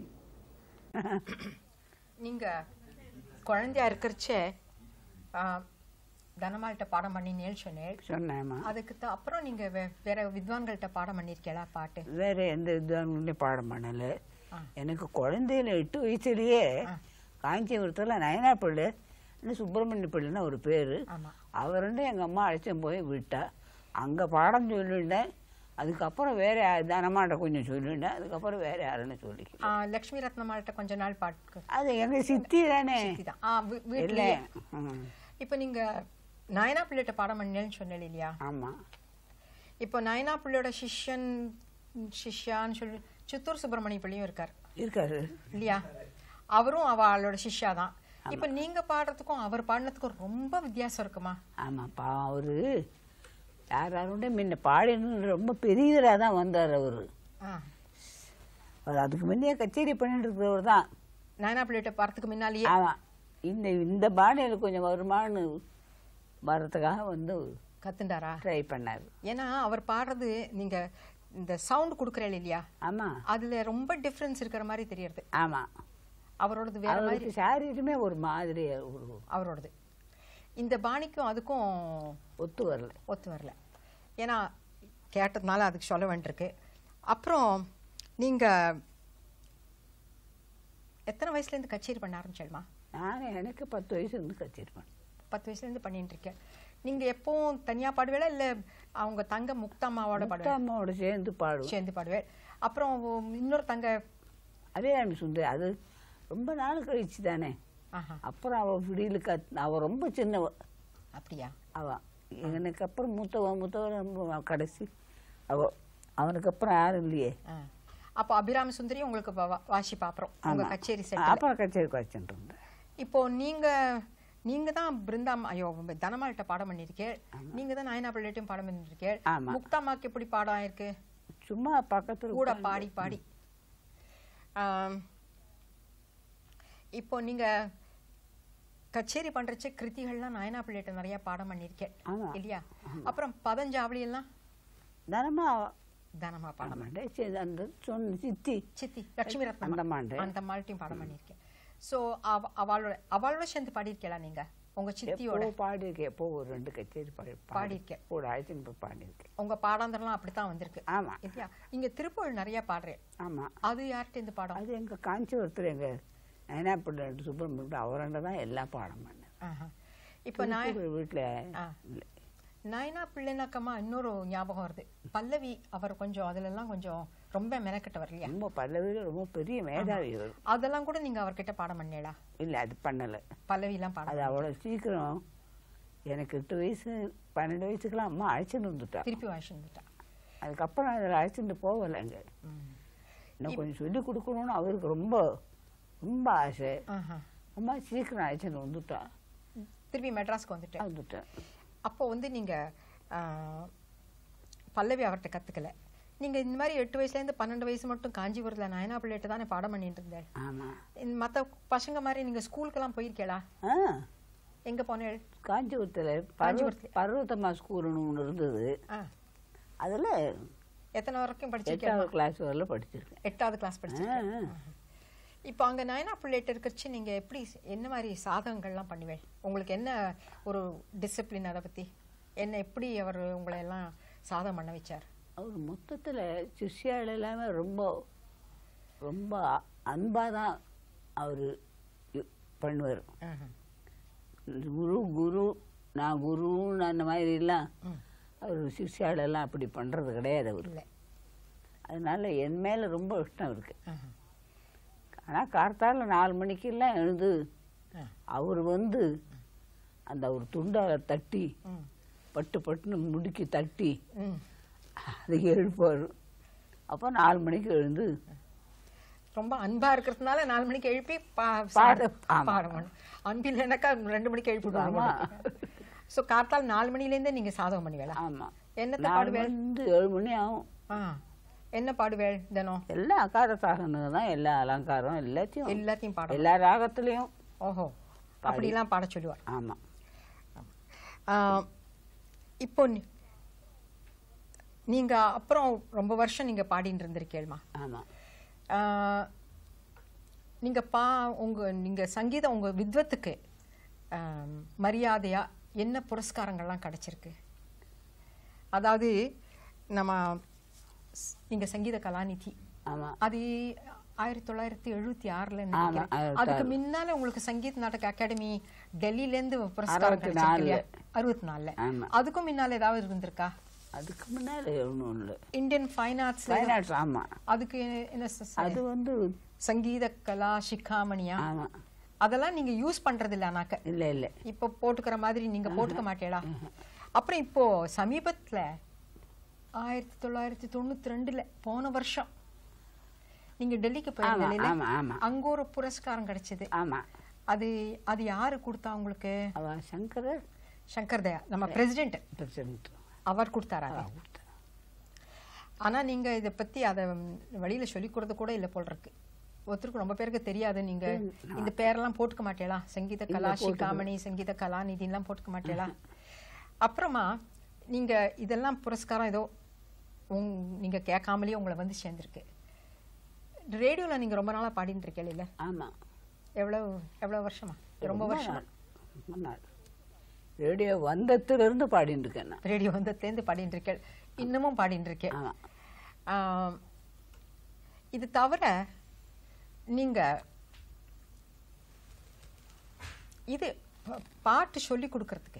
[SPEAKER 2] நீங்க குழந்தையா இருக்கிறச்சே தனமால்கிட்ட பாடம் பண்ணினேன்னு சொன்னேன்
[SPEAKER 4] சொன்னேம்மா
[SPEAKER 2] அதுக்கு தான் அப்புறம் நீங்க வே- வேற வித்வான்கள்ட்ட பாடம் பண்ணிருக்கீங்களா பாட்டு
[SPEAKER 4] வேற எந்த வித்வான்களையும் பாடம் பண்ணல
[SPEAKER 2] ஆ.
[SPEAKER 4] எனக்கு குழந்தையில எட்டு வயசுலயே காஞ்சிபுரத்தில் நயனா பிள்ளை இன்னும் சுப்பிரமணிய பிள்ளைன்னு ஒரு பேர்
[SPEAKER 2] ஆமா
[SPEAKER 4] அவர் ரெண்டு எங்கள் அம்மா அழைச்சிட்டு போய் விட்டா அங்கே பாடம் சொல்லிட்டேன் அதுக்கப்புறம் வேற யார் தனமாட்ட கொஞ்சம் சொல்லிட்டேன் அதுக்கப்புறம் வேற யாருன்னு சொல்லி
[SPEAKER 2] ஆ, லக்ஷ்மி ரத்னமால்கிட்ட கொஞ்ச நாள் பாட்டு
[SPEAKER 4] அது எங்க சித்தி தானே
[SPEAKER 2] தான் ஆ வீ-
[SPEAKER 4] இல்லை
[SPEAKER 2] வீட்லயே
[SPEAKER 4] ம்,
[SPEAKER 2] இப்போ நீங்க நயனா பிள்ளைகிட்ட பாடம் பண்ணேன்னு சொன்னேன் இல்லையா
[SPEAKER 4] ஆமா
[SPEAKER 2] இப்போ நயனா பிள்ளையோட சிஷ்யன் சிஷ்யான்னு சொல்லி சித்தூர் சுப்பிரமணிய பிள்ளையும் இருக்கார்
[SPEAKER 4] இருக்காரு
[SPEAKER 2] இல்லையா அவரும் அவளோட சிஷ்யா தான் இப்போ நீங்க பாடுறதுக்கும் அவர் பாடினதுக்கும் ரொம்ப வித்தியாசம் இருக்குமா
[SPEAKER 4] ஆமாப்பா அவரு யார் யாருண்டே முன்ன பாடினு ரொம்ப பெரியவராக தான் வந்தார் அவரு
[SPEAKER 2] ஆ
[SPEAKER 4] அவர் அதுக்கு முன்னே கச்சேரி பண்ணிட்டு இருக்கிறவர் தான்
[SPEAKER 2] நயனா பிள்ளைகிட்ட பாடுறதுக்கு முன்னாலேயே
[SPEAKER 4] ஆமாம் இந்த இந்த பாணியில் கொஞ்சம் வருமானு வர்றதுக்காக வந்து
[SPEAKER 2] கத்துண்டாரா
[SPEAKER 4] ட்ரை பண்ணார்
[SPEAKER 2] ஏன்னா அவர் பாடுறது நீங்க இந்த சவுண்ட் கொடுக்குறேன் இல்லையா
[SPEAKER 4] ஆமாம்
[SPEAKER 2] அதுல ரொம்ப டிஃப்ரென்ஸ் இருக்கிற மாதிரி தெரியறது
[SPEAKER 4] ஆமாம்
[SPEAKER 2] அவரோடது வேற மாதிரி
[SPEAKER 4] அவருக்கு சாரீருமே ஒரு மாதிரி ஒரு
[SPEAKER 2] அவரோடது இந்த பாணிக்கும் அதுக்கும்
[SPEAKER 4] ஒத்து வரல
[SPEAKER 2] ஒத்து வரல ஏன்னா கேட்டதுனால அதுக்கு சொல்ல வேண்டியிருக்கு அப்புறம் நீங்க எத்தனை வயசுலேருந்து கச்சேரி பண்ண ஆரம்பிச்சேம்மா
[SPEAKER 4] நான் எனக்கு பத்து வயசு இருந்து கச்சிருப்பேன்
[SPEAKER 2] பத்து வயசுலேருந்து பண்ணிட்டு இருக்கேன் நீங்க எப்பவும் தனியா பாடுவேளா இல்ல அவங்க தங்க முக்தாமாவோட பாடுவேன்
[SPEAKER 4] அம்மாவோட சேர்ந்து பாடுவேன்
[SPEAKER 2] சேர்ந்து பாடுவேன் அப்புறம் இன்னொரு தங்க
[SPEAKER 4] அதே சுந்தரி அது ரொம்ப நாள் கழிச்சு தானே
[SPEAKER 2] ஆஹா
[SPEAKER 4] அப்புறம் அவள் விடியில் கத் அவள் ரொம்ப சின்னவ
[SPEAKER 2] அப்படியா
[SPEAKER 4] அவள் எனக்கு அப்புறம் மூத்தவ மூத்தவ ரொம்ப கடைசி அவ அவனுக்கு அப்புறம் யாரும் இல்லையே
[SPEAKER 2] ஆ. அப்போ அபிராம சுந்தரி உங்களுக்கு வா- வா- வாசிப்பா அப்புறம் உங்க
[SPEAKER 4] ஆமா.
[SPEAKER 2] கச்சேரி செட்
[SPEAKER 4] அப்புறம் கச்சேரிக்கு வச்சுட்டு இருந்தேன்
[SPEAKER 2] இப்போ நீங்க நீங்க தான் பிருந்தாம் ஐயோ தனமால்கிட்ட பாடம் பண்ணிருக்கேன் நீங்க தான் நாயனா பிள்ளைட்டையும் பாடம் பண்ணிருக்கேன்
[SPEAKER 4] ஆமா.
[SPEAKER 2] முக்தாமாக்கு எப்படி பாடம் ஆயிருக்கு
[SPEAKER 4] சும்மா பக்கத்தில்
[SPEAKER 2] கூட பாடி பாடி ஆம், இப்போ நீங்க கச்சேரி பண்றச்சே கிருத்திகள்லாம் நாயனா பிள்ளைகிட்ட நிறைய பாடம் பண்ணிருக்கேன்
[SPEAKER 4] ஆமா.
[SPEAKER 2] இல்லையா அப்புறம் பதஞ்சாவளி எல்லாம்
[SPEAKER 4] தனமா
[SPEAKER 2] தனமா பாடம்
[SPEAKER 4] பாடமாண்டே சரி அந்த சொன்ன சித்தி
[SPEAKER 2] சித்தி லட்சுமி ரத்னம்
[SPEAKER 4] அந்த மாண்டே
[SPEAKER 2] அந்த மால்ட்டையும் பாடம் பண்ணிருக்கேன் சோ அவ அவளோட அவளோட சேர்ந்து பாடியிருக்கீங்களா நீங்க உங்க சித்தியோட
[SPEAKER 4] எப்போ பாடியிருக்கேன் எப்போ ஒரு ரெண்டு கச்சேரி பாடி
[SPEAKER 2] பாடியிருக்கேன்.
[SPEAKER 4] கூட அழைச்சின்னு போய் பாடியிருக்கேன்
[SPEAKER 2] உங்க பாடாந்தரம்லாம் அப்படித்தான் வந்திருக்கு
[SPEAKER 4] ஆமா
[SPEAKER 2] இல்லையா நீங்க திருப்புகழ் நிறைய பாடுறேன்
[SPEAKER 4] ஆமா
[SPEAKER 2] அது யார்கிட்ட இந்த பாடம்
[SPEAKER 4] அது எங்க காஞ்சிபுரத்தில் எங்க நயனாப்பிள்ளை சுப்பிரமணியம் அவராண்ட தான் எல்லாம் பாடம் பண்ணேன்
[SPEAKER 2] ஆஹா. இப்போ நான்
[SPEAKER 4] வீட்டில்
[SPEAKER 2] ஆ. நாயனா பிள்ளைனாக்கம்மா இன்னொரு ஞாபகம் வருது பல்லவி அவர் கொஞ்சம் அதுல எல்லாம் கொஞ்சம் ரொம்ப மெனக்கெட்டவர் இல்லையா
[SPEAKER 4] ரொம்ப பல்லவியில் ரொம்ப பெரிய மேதாவி அவர்
[SPEAKER 2] அதெல்லாம் கூட நீங்க அவர்கிட்ட பாடம் பண்ணேடா
[SPEAKER 4] இல்லை அது பண்ணலை
[SPEAKER 2] பல்லவி எல்லாம் பாடம்
[SPEAKER 4] அது அவ்வளோ சீக்கிரம் எனக்கு எட்டு வயசு பன்னெண்டு வயசுக்கெல்லாம் அம்மா அழைச்சிட்டு வந்துட்டா
[SPEAKER 2] திருப்பி வாசிச்சுட்டா
[SPEAKER 4] அதுக்கப்புறம் அதில் அழைச்சிட்டு போகலைங்க இன்னும் கொஞ்சம் சொல்லி கொடுக்கணும்னு அவருக்கு ரொம்ப ரொம்ப ஆசை
[SPEAKER 2] ஆஹா.
[SPEAKER 4] அம்மா சீக்கிரம் அழைச்சிட்டு வந்துட்டா
[SPEAKER 2] திருப்பி மெட்ராஸ்க்கு வந்துட்டேன்
[SPEAKER 4] வந்துட்டேன்
[SPEAKER 2] அப்போ வந்து நீங்க ஆ, பல்லவி அவர்கிட்ட கத்துக்கல நீங்க இந்த மாதிரி எட்டு வயசுல இருந்து பன்னெண்டு வயசு மட்டும் காஞ்சிபுரத்துல நாயனா பிள்ளைகிட்ட தானே பாடம் பண்ணிட்டு இருந்தேன்
[SPEAKER 4] ஆமாம்
[SPEAKER 2] இந்த மத்த பசங்க மாதிரி நீங்க ஸ்கூலுக்கெல்லாம் போயிருக்கீங்களா
[SPEAKER 4] ஆ
[SPEAKER 2] எங்க போனேள்
[SPEAKER 4] காஞ்சிபுரத்தில்
[SPEAKER 2] காஞ்சிபுரத்துல.
[SPEAKER 4] பர்வதம்மா ஸ்கூல்னு ஒன்று இருந்தது
[SPEAKER 2] ஆ
[SPEAKER 4] அதில்
[SPEAKER 2] எத்தனை வரைக்கும் படிச்சிருக்கேன்
[SPEAKER 4] எட்டாவது கிளாஸ் வரல படிச்சிருக்கேன்
[SPEAKER 2] எட்டாவது கிளாஸ் படிச்சிருக்கேன்
[SPEAKER 4] ஆ,
[SPEAKER 2] ஆஹா. இப்போ அங்க நயனா பிள்ளைகிட்ட இருக்கிறச்சு நீங்க எப்படி என்ன மாதிரி சாதகங்கள்லாம் பண்ணுவேன் உங்களுக்கு என்ன ஒரு டிசிப்ளின் அதை பத்தி என்ன எப்படி அவர் உங்களை எல்லாம் சாதகம் பண்ண வச்சார்
[SPEAKER 4] அவர் மொத்தத்தில் சிஷ்யாள் எல்லாமே ரொம்ப ரொம்ப அன்பாக தான் அவர் பண்ணுவார்
[SPEAKER 2] ஆஹா.
[SPEAKER 4] குரு குரு நான் குருன்னு அந்த மாதிரிலாம்
[SPEAKER 2] ம்.
[SPEAKER 4] அவர் சிஷ்யாள் எல்லாம் அப்படி பண்ணுறது கிடையாது அவர்
[SPEAKER 2] இல்லை
[SPEAKER 4] அதனால என் மேலே ரொம்ப இஷ்டம் இருக்கு
[SPEAKER 2] ஆஹா.
[SPEAKER 4] ஆனால் கார்த்தால நாலு மணிக்கெல்லாம் எழுந்து
[SPEAKER 2] ஆ.
[SPEAKER 4] அவர் வந்து அந்த ஒரு துண்டால தட்டி
[SPEAKER 2] ம்.
[SPEAKER 4] பட்டு பட்டுன்னு முடுக்கி தட்டி
[SPEAKER 2] ம்.
[SPEAKER 4] அதை எழுப்பார் அப்போ நாலு மணிக்கு எழுந்து
[SPEAKER 2] ரொம்ப அன்பா இருக்கிறதுனால நாலு மணிக்கு எழுப்பி பா-
[SPEAKER 4] பாட- ஆமா.
[SPEAKER 2] பாடணும் அன்பு இல்லைனாக்கா ரெண்டு மணிக்கு
[SPEAKER 4] ஆமா.
[SPEAKER 2] எழுப்பிடுவாங்க ஸோ காத்தால் நாலு மணிலேருந்தே நீங்க சாதகம் பண்ணுவேளா
[SPEAKER 4] ஆமாம்
[SPEAKER 2] என்னத்தை
[SPEAKER 4] நாலு
[SPEAKER 2] பாடுவேள்
[SPEAKER 4] வந்து ஏழு மணி ஆகும்
[SPEAKER 2] ஆ என்ன பாடுவேள் தினம்
[SPEAKER 4] எல்லா அகார சாகனுங்க தான் எல்லா அலங்காரம் எல்லாத்தையும்
[SPEAKER 2] எல்லாத்தையும் பாடம்
[SPEAKER 4] எல்லா ராகத்துலேயும்
[SPEAKER 2] ஓஹோ அப்படிலாம் பாட சொல்லுவார்
[SPEAKER 4] ஆமாம்
[SPEAKER 2] ஆ, இப்போ நீ- நீங்க அப்புறம் ரொம்ப வருஷம் நீங்க பாடிட்டு இருந்திருக்கேள்மா
[SPEAKER 4] ஆமாம்
[SPEAKER 2] ஆ, நீங்க பா உங்க நீங்க சங்கீதம் உங்க வித்வத்துக்கு ஆம், மரியாதையா என்ன புரஸ்காரங்கள்லாம் கிடைச்சிருக்கு அதாவது நம்ம ஸ்- நீங்க சங்கீத கலாநிதி
[SPEAKER 4] ஆமாம்
[SPEAKER 2] அது ஆயிரத்தி தொள்ளாயிரத்தி எழுபத்தி ஆறுல
[SPEAKER 4] ஆமா,
[SPEAKER 2] நினைக்கிறேன்.
[SPEAKER 4] ஆயிரத்தி
[SPEAKER 2] அதுக்கு
[SPEAKER 4] ஆறு.
[SPEAKER 2] முன்னால உங்களுக்கு சங்கீத் நாடக அகாடமி டெல்லில இருந்து புரஸ்காரம்
[SPEAKER 4] அறுபத்தி
[SPEAKER 2] கிடைச்சிருக்கு
[SPEAKER 4] நாலுல.
[SPEAKER 2] இல்லையா அறுபத்தி நாலுல
[SPEAKER 4] ஆமா.
[SPEAKER 2] அதுக்கும் முன்னால ஏதாவது இருந்திருக்கா
[SPEAKER 4] அதுக்கு முன்னால் ஒன்றும் இல்லை
[SPEAKER 2] இந்தியன் ஃபைன் ஆர்ட்ஸ்ல
[SPEAKER 4] ஃபைனான்ஸ் ஆமாம்
[SPEAKER 2] அதுக்கு என்ன ச- ச-
[SPEAKER 4] அது வந்து
[SPEAKER 2] சங்கீத கலா சிக்காமணியா
[SPEAKER 4] ஆமாம்
[SPEAKER 2] அதெல்லாம் நீங்க யூஸ் பண்றது இல்ல ஆனாக்க
[SPEAKER 4] இல்லை இல்லை
[SPEAKER 2] இப்போ போட்டுக்கிற மாதிரி நீங்க போட்டுக்க மாட்டேடா அப்புறம் இப்போ சமீபத்துல ஆயிரத்தி தொள்ளாயிரத்தி தொண்ணூத்தி ரெண்டுல போன வருஷம் நீங்க டெல்லிக்கு
[SPEAKER 4] ஆமாம்
[SPEAKER 2] போயிருந்தீங்க
[SPEAKER 4] ஆமாம் ஆமாம்
[SPEAKER 2] அங்க ஒரு புரஸ்காரம் கிடைச்சது
[SPEAKER 4] ஆமாம்
[SPEAKER 2] அது அது யாரு கொடுத்தா உங்களுக்கு
[SPEAKER 4] அவ சங்கரர்
[SPEAKER 2] சங்கர் தயா நம்ம பிரசிடென்ட்
[SPEAKER 4] பிரசிடென்ட்
[SPEAKER 2] அவர் கொடுத்தாரா அது? ஆனா நீங்க இத பத்தி அத வழியில சொல்லி கொடுத்து கூட இல்ல போல் இருக்கு ஒருத்தருக்கு ரொம்ப பேருக்கு தெரியாது நீங்க இந்த பேரெல்லாம் போட்டுக்க மாட்டேளா சங்கீத கலா சிகாமணி சங்கீத கலாநிதிலாம் போட்டுக்க மாட்டேளா அப்புறமா நீங்க இதெல்லாம் புரஸ்காரம் ஏதோ உங் நீங்க கேட்காமலேயே உங்களை வந்து சேர்ந்துருக்கு ரேடியோல நீங்க ரொம்ப நாளா பாடிட்டு இருக்கீங்க இல்ல
[SPEAKER 4] ஆமாம்
[SPEAKER 2] எவ்வளவு எவ்வளவு வருஷமா ரொம்ப வருஷமா
[SPEAKER 4] நாள் ரொம்ப நாள் ரேடியோ வந்ததுலேருந்து பாடிட்டு இருக்கேன் நான்
[SPEAKER 2] ரேடியோ வந்து தேர்ந்து பாடிட்டு இருக்கேன் இன்னமும் பாடிட்டு இருக்கேன்
[SPEAKER 4] ஆமாம்
[SPEAKER 2] ஆம், இது தவிர நீங்க இது ப- பாட்டு சொல்லி கொடுக்கறதுக்கு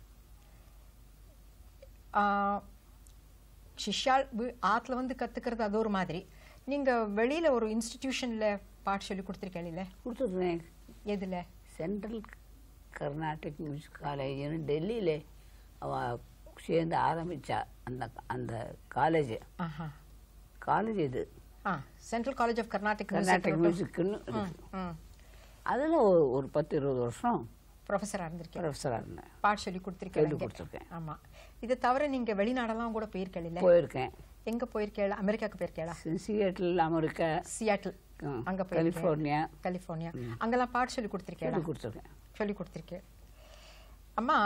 [SPEAKER 2] ஆ, சிஷ்யால் வீ- ஆத்துல வந்து கத்துக்கிறது அது ஒரு மாதிரி நீங்க வெளியில ஒரு இன்ஸ்டிடியூஷன்ல பாட்டு சொல்லி கொடுத்துருக்கீங்கல்ல
[SPEAKER 4] கொடுத்துருக்கேன்
[SPEAKER 2] எதுல
[SPEAKER 4] சென்ட்ரல் கர்நாடிக் மியூசிக் காலேஜ்னு டெல்லியில் அவள் சேர்ந்து ஆரம்பித்தா அந்த அந்த காலேஜ்
[SPEAKER 2] ஆஹா
[SPEAKER 4] காலேஜ் இது
[SPEAKER 2] ஆ central college of carnatic
[SPEAKER 4] carnatic மியூசிக்குன்னு இருக்கு அதில் ஒரு பத்து இருபது வருஷம்
[SPEAKER 2] ப்ரொஃபஸரா இருந்திருக்கேன்
[SPEAKER 4] ப்ரொஃபஸராக இருந்தேன்
[SPEAKER 2] பாட்டு சொல்லி
[SPEAKER 4] சொல்லி
[SPEAKER 2] கொடுத்துருக்கேன்
[SPEAKER 4] கொடுத்துருக்கேன்
[SPEAKER 2] ஆமா இது தவிர நீங்க வெளிநாடெல்லாம் கூட போயிருக்கீங்கல்ல
[SPEAKER 4] போயிருக்கேன்
[SPEAKER 2] எங்க போயிருக்கேள் அமெரிக்காக்கு போயிருக்கேளா
[SPEAKER 4] சியட்டில் அமெரிக்கா
[SPEAKER 2] சியாட்டில்
[SPEAKER 4] ம்,
[SPEAKER 2] அங்க போயிருக்கேன்
[SPEAKER 4] கலிஃபோர்னியா
[SPEAKER 2] கலிஃபோர்னியா அங்கெல்லாம் பாட்டு சொல்லி கொடுத்துருக்கேளா
[SPEAKER 4] சொல்லி கொடுத்துருக்கேன்
[SPEAKER 2] சொல்லி கொடுத்துருக்கேன் அம்மா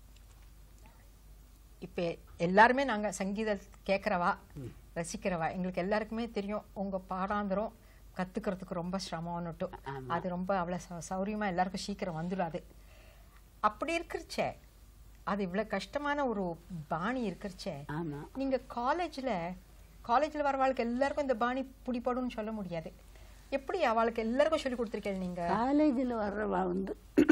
[SPEAKER 2] இப்ப எல்லாருமே நாங்க சங்கீதம் கேட்கறவா ரசிக்கிறவா எங்களுக்கு எல்லாருக்குமே தெரியும் உங்க பாடாந்திரம் கத்துக்கிறதுக்கு ரொம்ப சிரமம்னுட்டு
[SPEAKER 4] ஆமா.
[SPEAKER 2] அது ரொம்ப அவ்வளவு சௌ- சௌரியமா எல்லாருக்கும் சீக்கிரம் வந்துடாது அப்படி இருக்கிறச்சே அது இவ்வளவு கஷ்டமான ஒரு பாணி இருக்கிறச்சே
[SPEAKER 4] ஆமாம்
[SPEAKER 2] நீங்க காலேஜ்ல காலேஜ்ல வரவாளுக்கு எல்லாருக்கும் இந்த பாணி பிடிப்படும்னு சொல்ல முடியாது எப்படி அவளுக்கு எல்லாருக்கும் சொல்லி கொடுத்துருக்கேன் நீங்க
[SPEAKER 4] காலேஜில் வர்றவா வந்து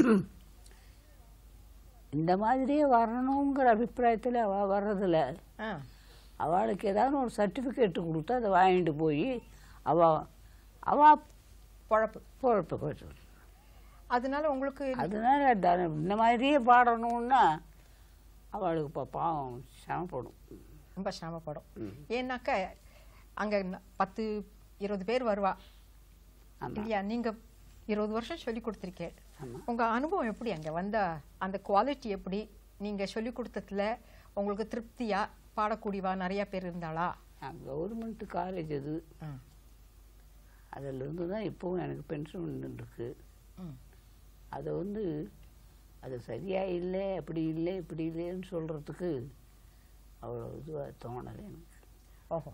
[SPEAKER 4] இந்த மாதிரியே வரணுங்கிற அபிப்பிராயத்தில் அவள் வர்றதில்ல
[SPEAKER 2] ஆ,
[SPEAKER 4] அவளுக்கு ஏதாவது ஒரு சர்டிஃபிகேட் கொடுத்து அதை வாங்கிட்டு போய் அவள் அவள்
[SPEAKER 2] பொழப்பு
[SPEAKER 4] பொழப்பு கொஞ்சம்
[SPEAKER 2] அதனால உங்களுக்கு
[SPEAKER 4] அதனால த- இந்த மாதிரியே பாடணும்னா அவளுக்கு இப்போ பாவம் சிரமப்படும்
[SPEAKER 2] ரொம்ப சிரமப்படும் ஏன்னாக்க அங்க ந- பத்து இருபது பேர் வருவா
[SPEAKER 4] ஆமாம்
[SPEAKER 2] இல்லையா நீங்க இருபது வருஷம் சொல்லி கொடுத்துருக்கேன்
[SPEAKER 4] ஆமாம்
[SPEAKER 2] உங்க அனுபவம் எப்படி அங்க வந்த அந்த குவாலிட்டி எப்படி நீங்க சொல்லி கொடுத்ததுல உங்களுக்கு திருப்தியா பாடக்கூடியவா நிறைய பேர் இருந்தாளா
[SPEAKER 4] கவர்மெண்ட் காலேஜ் அது
[SPEAKER 2] ஆ,
[SPEAKER 4] அதிலிருந்து தான் இப்போவும் எனக்கு பென்ஷன் வந்துருக்கு
[SPEAKER 2] ம்.
[SPEAKER 4] அதை வந்து அது சரியா இல்லை அப்படி இல்லை இப்படி இல்லைன்னு சொல்கிறதுக்கு அவ்வளோ இதுவாக தோணலை எனக்கு
[SPEAKER 2] ஓஹோ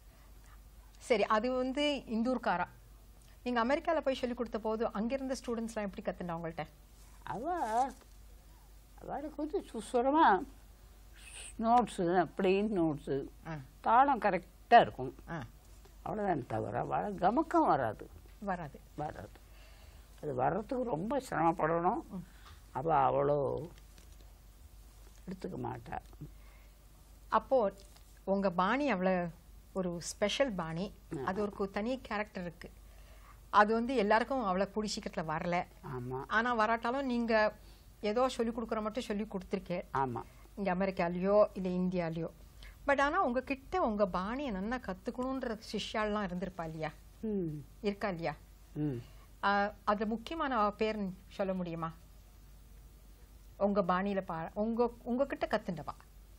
[SPEAKER 2] சரி அது வந்து இந்தூர்காரா நீங்க அமெரிக்கால போய் சொல்லி கொடுத்த போது அங்க இருந்த ஸ்டூடெண்ட்ஸ்லாம் எப்படி கத்துனா உங்கள்ட்ட
[SPEAKER 4] அவள் அவளுக்கு வந்து சுஸ்வரமாக நோட்ஸு பிளெயின் நோட்ஸு
[SPEAKER 2] ஆ,
[SPEAKER 4] தாளம் கரெக்டாக இருக்கும்
[SPEAKER 2] ஆ,
[SPEAKER 4] அவ்வளோதான் தவிர அவள் கமக்கம் வராது
[SPEAKER 2] வராது
[SPEAKER 4] வராது அது வர்றதுக்கு ரொம்ப சிரமப்படணும் அவள் அவ்வளோ எடுத்துக்க மாட்டா
[SPEAKER 2] அப்போ உங்க பாணி அவ்வளவு ஒரு ஸ்பெஷல் பாணி அது ஒரு கு- தனி கேரக்டர் இருக்கு அது வந்து எல்லாருக்கும் அவ்வளவு கூடி சீக்கிரத்துல வரல
[SPEAKER 4] ஆமாம்
[SPEAKER 2] ஆனா வராட்டாலும் நீங்க ஏதோ சொல்லி கொடுக்குற மட்டும் சொல்லி கொடுத்துருக்கேன்
[SPEAKER 4] ஆமாம்
[SPEAKER 2] இங்க அமெரிக்காலயோ இல்ல இந்தியாலயோ பட் ஆனா உங்ககிட்ட உங்க பாணியை நல்லா கத்துக்கணுன்ற சிஷ்யாலாம் இருந்திருப்பா இல்லையா
[SPEAKER 4] ம்
[SPEAKER 2] இருக்கா இல்லையா
[SPEAKER 4] ம்
[SPEAKER 2] ஆஹ் அதுல முக்கியமான அவ பேர் சொல்ல முடியுமா உங்க பாணியில பா உங்க உங்ககிட்ட கத்துண்டவா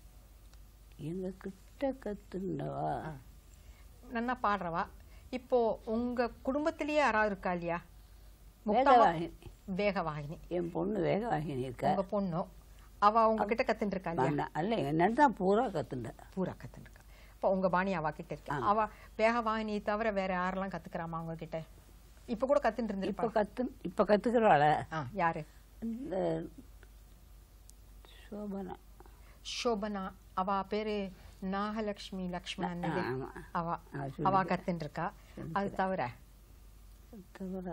[SPEAKER 4] எங்கள் கிட்ட கற்றுண்டவா
[SPEAKER 2] நல்லா பாடுறவா இப்போ உங்க குடும்பத்திலேயே யாராவது இருக்கா இல்லையா முக்காவா-
[SPEAKER 4] வேகவாகினி
[SPEAKER 2] வேகவாகினி
[SPEAKER 4] என் பொண்ணு வேகவாகினி இருக்கா
[SPEAKER 2] உங்க பொண்ணு அவ உங்ககிட்ட கத்துட்டு இருக்கா இல்லையா
[SPEAKER 4] நான் அல்ல என்ன தான் பூரா கற்றுண்டேன்
[SPEAKER 2] பூரா கத்துட்டு இருக்கா இப்போ உங்க பாணி அவ கிட்ட இருக்கு அவ வேகவாகினி தவிர வேற யாரெல்லாம் கத்துக்கிறாமா உங்க கிட்ட இப்ப கூட கத்துட்டு
[SPEAKER 4] இப்போ
[SPEAKER 2] இருந்திருப்பா
[SPEAKER 4] கற்று இப்போ கற்றுக்கிறவாள
[SPEAKER 2] ஆ யாரு
[SPEAKER 4] இந்த சோபனா
[SPEAKER 2] சோபனா அவ பேரு நாகலட்சுமி லக்ஷ்மணன் இது.
[SPEAKER 4] ஆமா.
[SPEAKER 2] அவ
[SPEAKER 4] ஆ,
[SPEAKER 2] அவ
[SPEAKER 4] சொல்லிக்கிறா.
[SPEAKER 2] கத்துட்டு இருக்கா அது தவிர
[SPEAKER 4] தவிர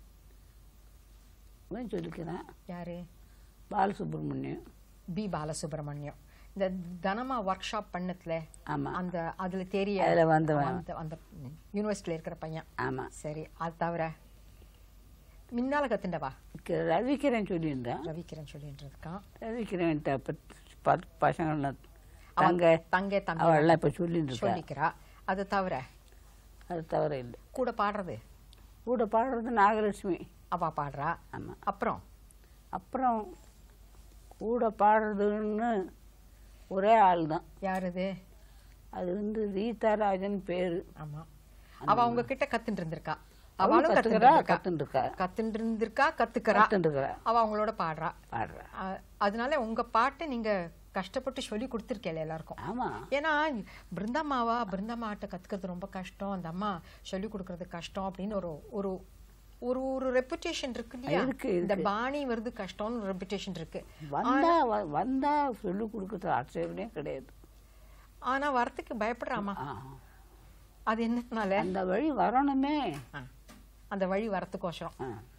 [SPEAKER 4] இவன் சொல்லிக்கிறேன்
[SPEAKER 2] யாரு
[SPEAKER 4] பாலசுப்ரமணியம்
[SPEAKER 2] பி பாலசுப்ரமணியம் இந்த தனமா ஒர்க் ஷாப் பண்ணதுல
[SPEAKER 4] ஆமா.
[SPEAKER 2] அந்த அதுல தெரிய
[SPEAKER 4] அதுல வந்தவன்.
[SPEAKER 2] அந்த அந்த யூனிவர்சிட்டியில இருக்கிற பையன்
[SPEAKER 4] ஆமாம்
[SPEAKER 2] சரி அது தவிர முன்னால கத்துண்டவா
[SPEAKER 4] ரவிக்கிறேன் சொல்லியிருந்தேன்
[SPEAKER 2] ரவிக்கிரன் சொல்லிட்டு இருக்கான்
[SPEAKER 4] ரவிக்கிறேன் பத்து பசங்கள்லாம்
[SPEAKER 2] அவன்
[SPEAKER 4] தங்க
[SPEAKER 2] தங்க தம்பி
[SPEAKER 4] அவள்லாம் இப்போ சொல்லிட்டு இருக்கா
[SPEAKER 2] சொல்லிக்கிறா அது தவிர
[SPEAKER 4] அது தவிர இல்லை
[SPEAKER 2] கூட பாடுறது
[SPEAKER 4] கூட பாடுறது நாகலட்சுமி
[SPEAKER 2] அவ பாடுறா
[SPEAKER 4] ஆமாம்
[SPEAKER 2] அப்புறம்
[SPEAKER 4] அப்புறம் கூட பாடுறதுன்னு ஒரே ஆள் தான்
[SPEAKER 2] யாருது
[SPEAKER 4] அது வந்து ரீதா ராஜன் பேர்
[SPEAKER 2] ஆமா அவ அவங்க கிட்ட கத்துட்டு இருந்திருக்கா
[SPEAKER 4] அவளும்
[SPEAKER 2] அவளும்
[SPEAKER 4] கத்துக்கிறா
[SPEAKER 2] கத்துட்டு இருக்கா
[SPEAKER 4] கத்துட்டு இருக்கா
[SPEAKER 2] கத்துட்டு இருந்திருக்கா கத்துக்கிறா
[SPEAKER 4] கத்துட்டு இருக்கா
[SPEAKER 2] அவ அவங்களோட பாடுறா
[SPEAKER 4] பாடுறா
[SPEAKER 2] அ- அதனால உங்க பாட்டை நீங்க கஷ்டப்பட்டு சொல்லி கொடுத்துருக்கேன் எல்லாருக்கும்
[SPEAKER 4] ஆமாம்
[SPEAKER 2] ஏன்னா பிருந்தாமாவா பிருந்தாமாட்ட கத்துக்கிறது ரொம்ப கஷ்டம் அந்த அம்மா சொல்லி கொடுக்கறது கஷ்டம் அப்படின்னு ஒரு ஒரு ஒரு ஒரு ரெப்புடேஷன் இருக்கு இல்லையா
[SPEAKER 4] இருக்கு,
[SPEAKER 2] இந்த பாணி வருது கஷ்டம்னு ஒரு ரெப்புடேஷன் இருக்கு
[SPEAKER 4] வந்தா வ- வந்தா சொல்லி கொடுக்கறது ஆட்சேபனே கிடையாது
[SPEAKER 2] ஆனா வரத்துக்கு பயப்படுறாமா
[SPEAKER 4] ஆ.
[SPEAKER 2] அது என்னனால
[SPEAKER 4] அந்த வழி வரணுமே
[SPEAKER 2] ஆ, அந்த வழி வரத்துக்கோசரம்
[SPEAKER 4] ஆ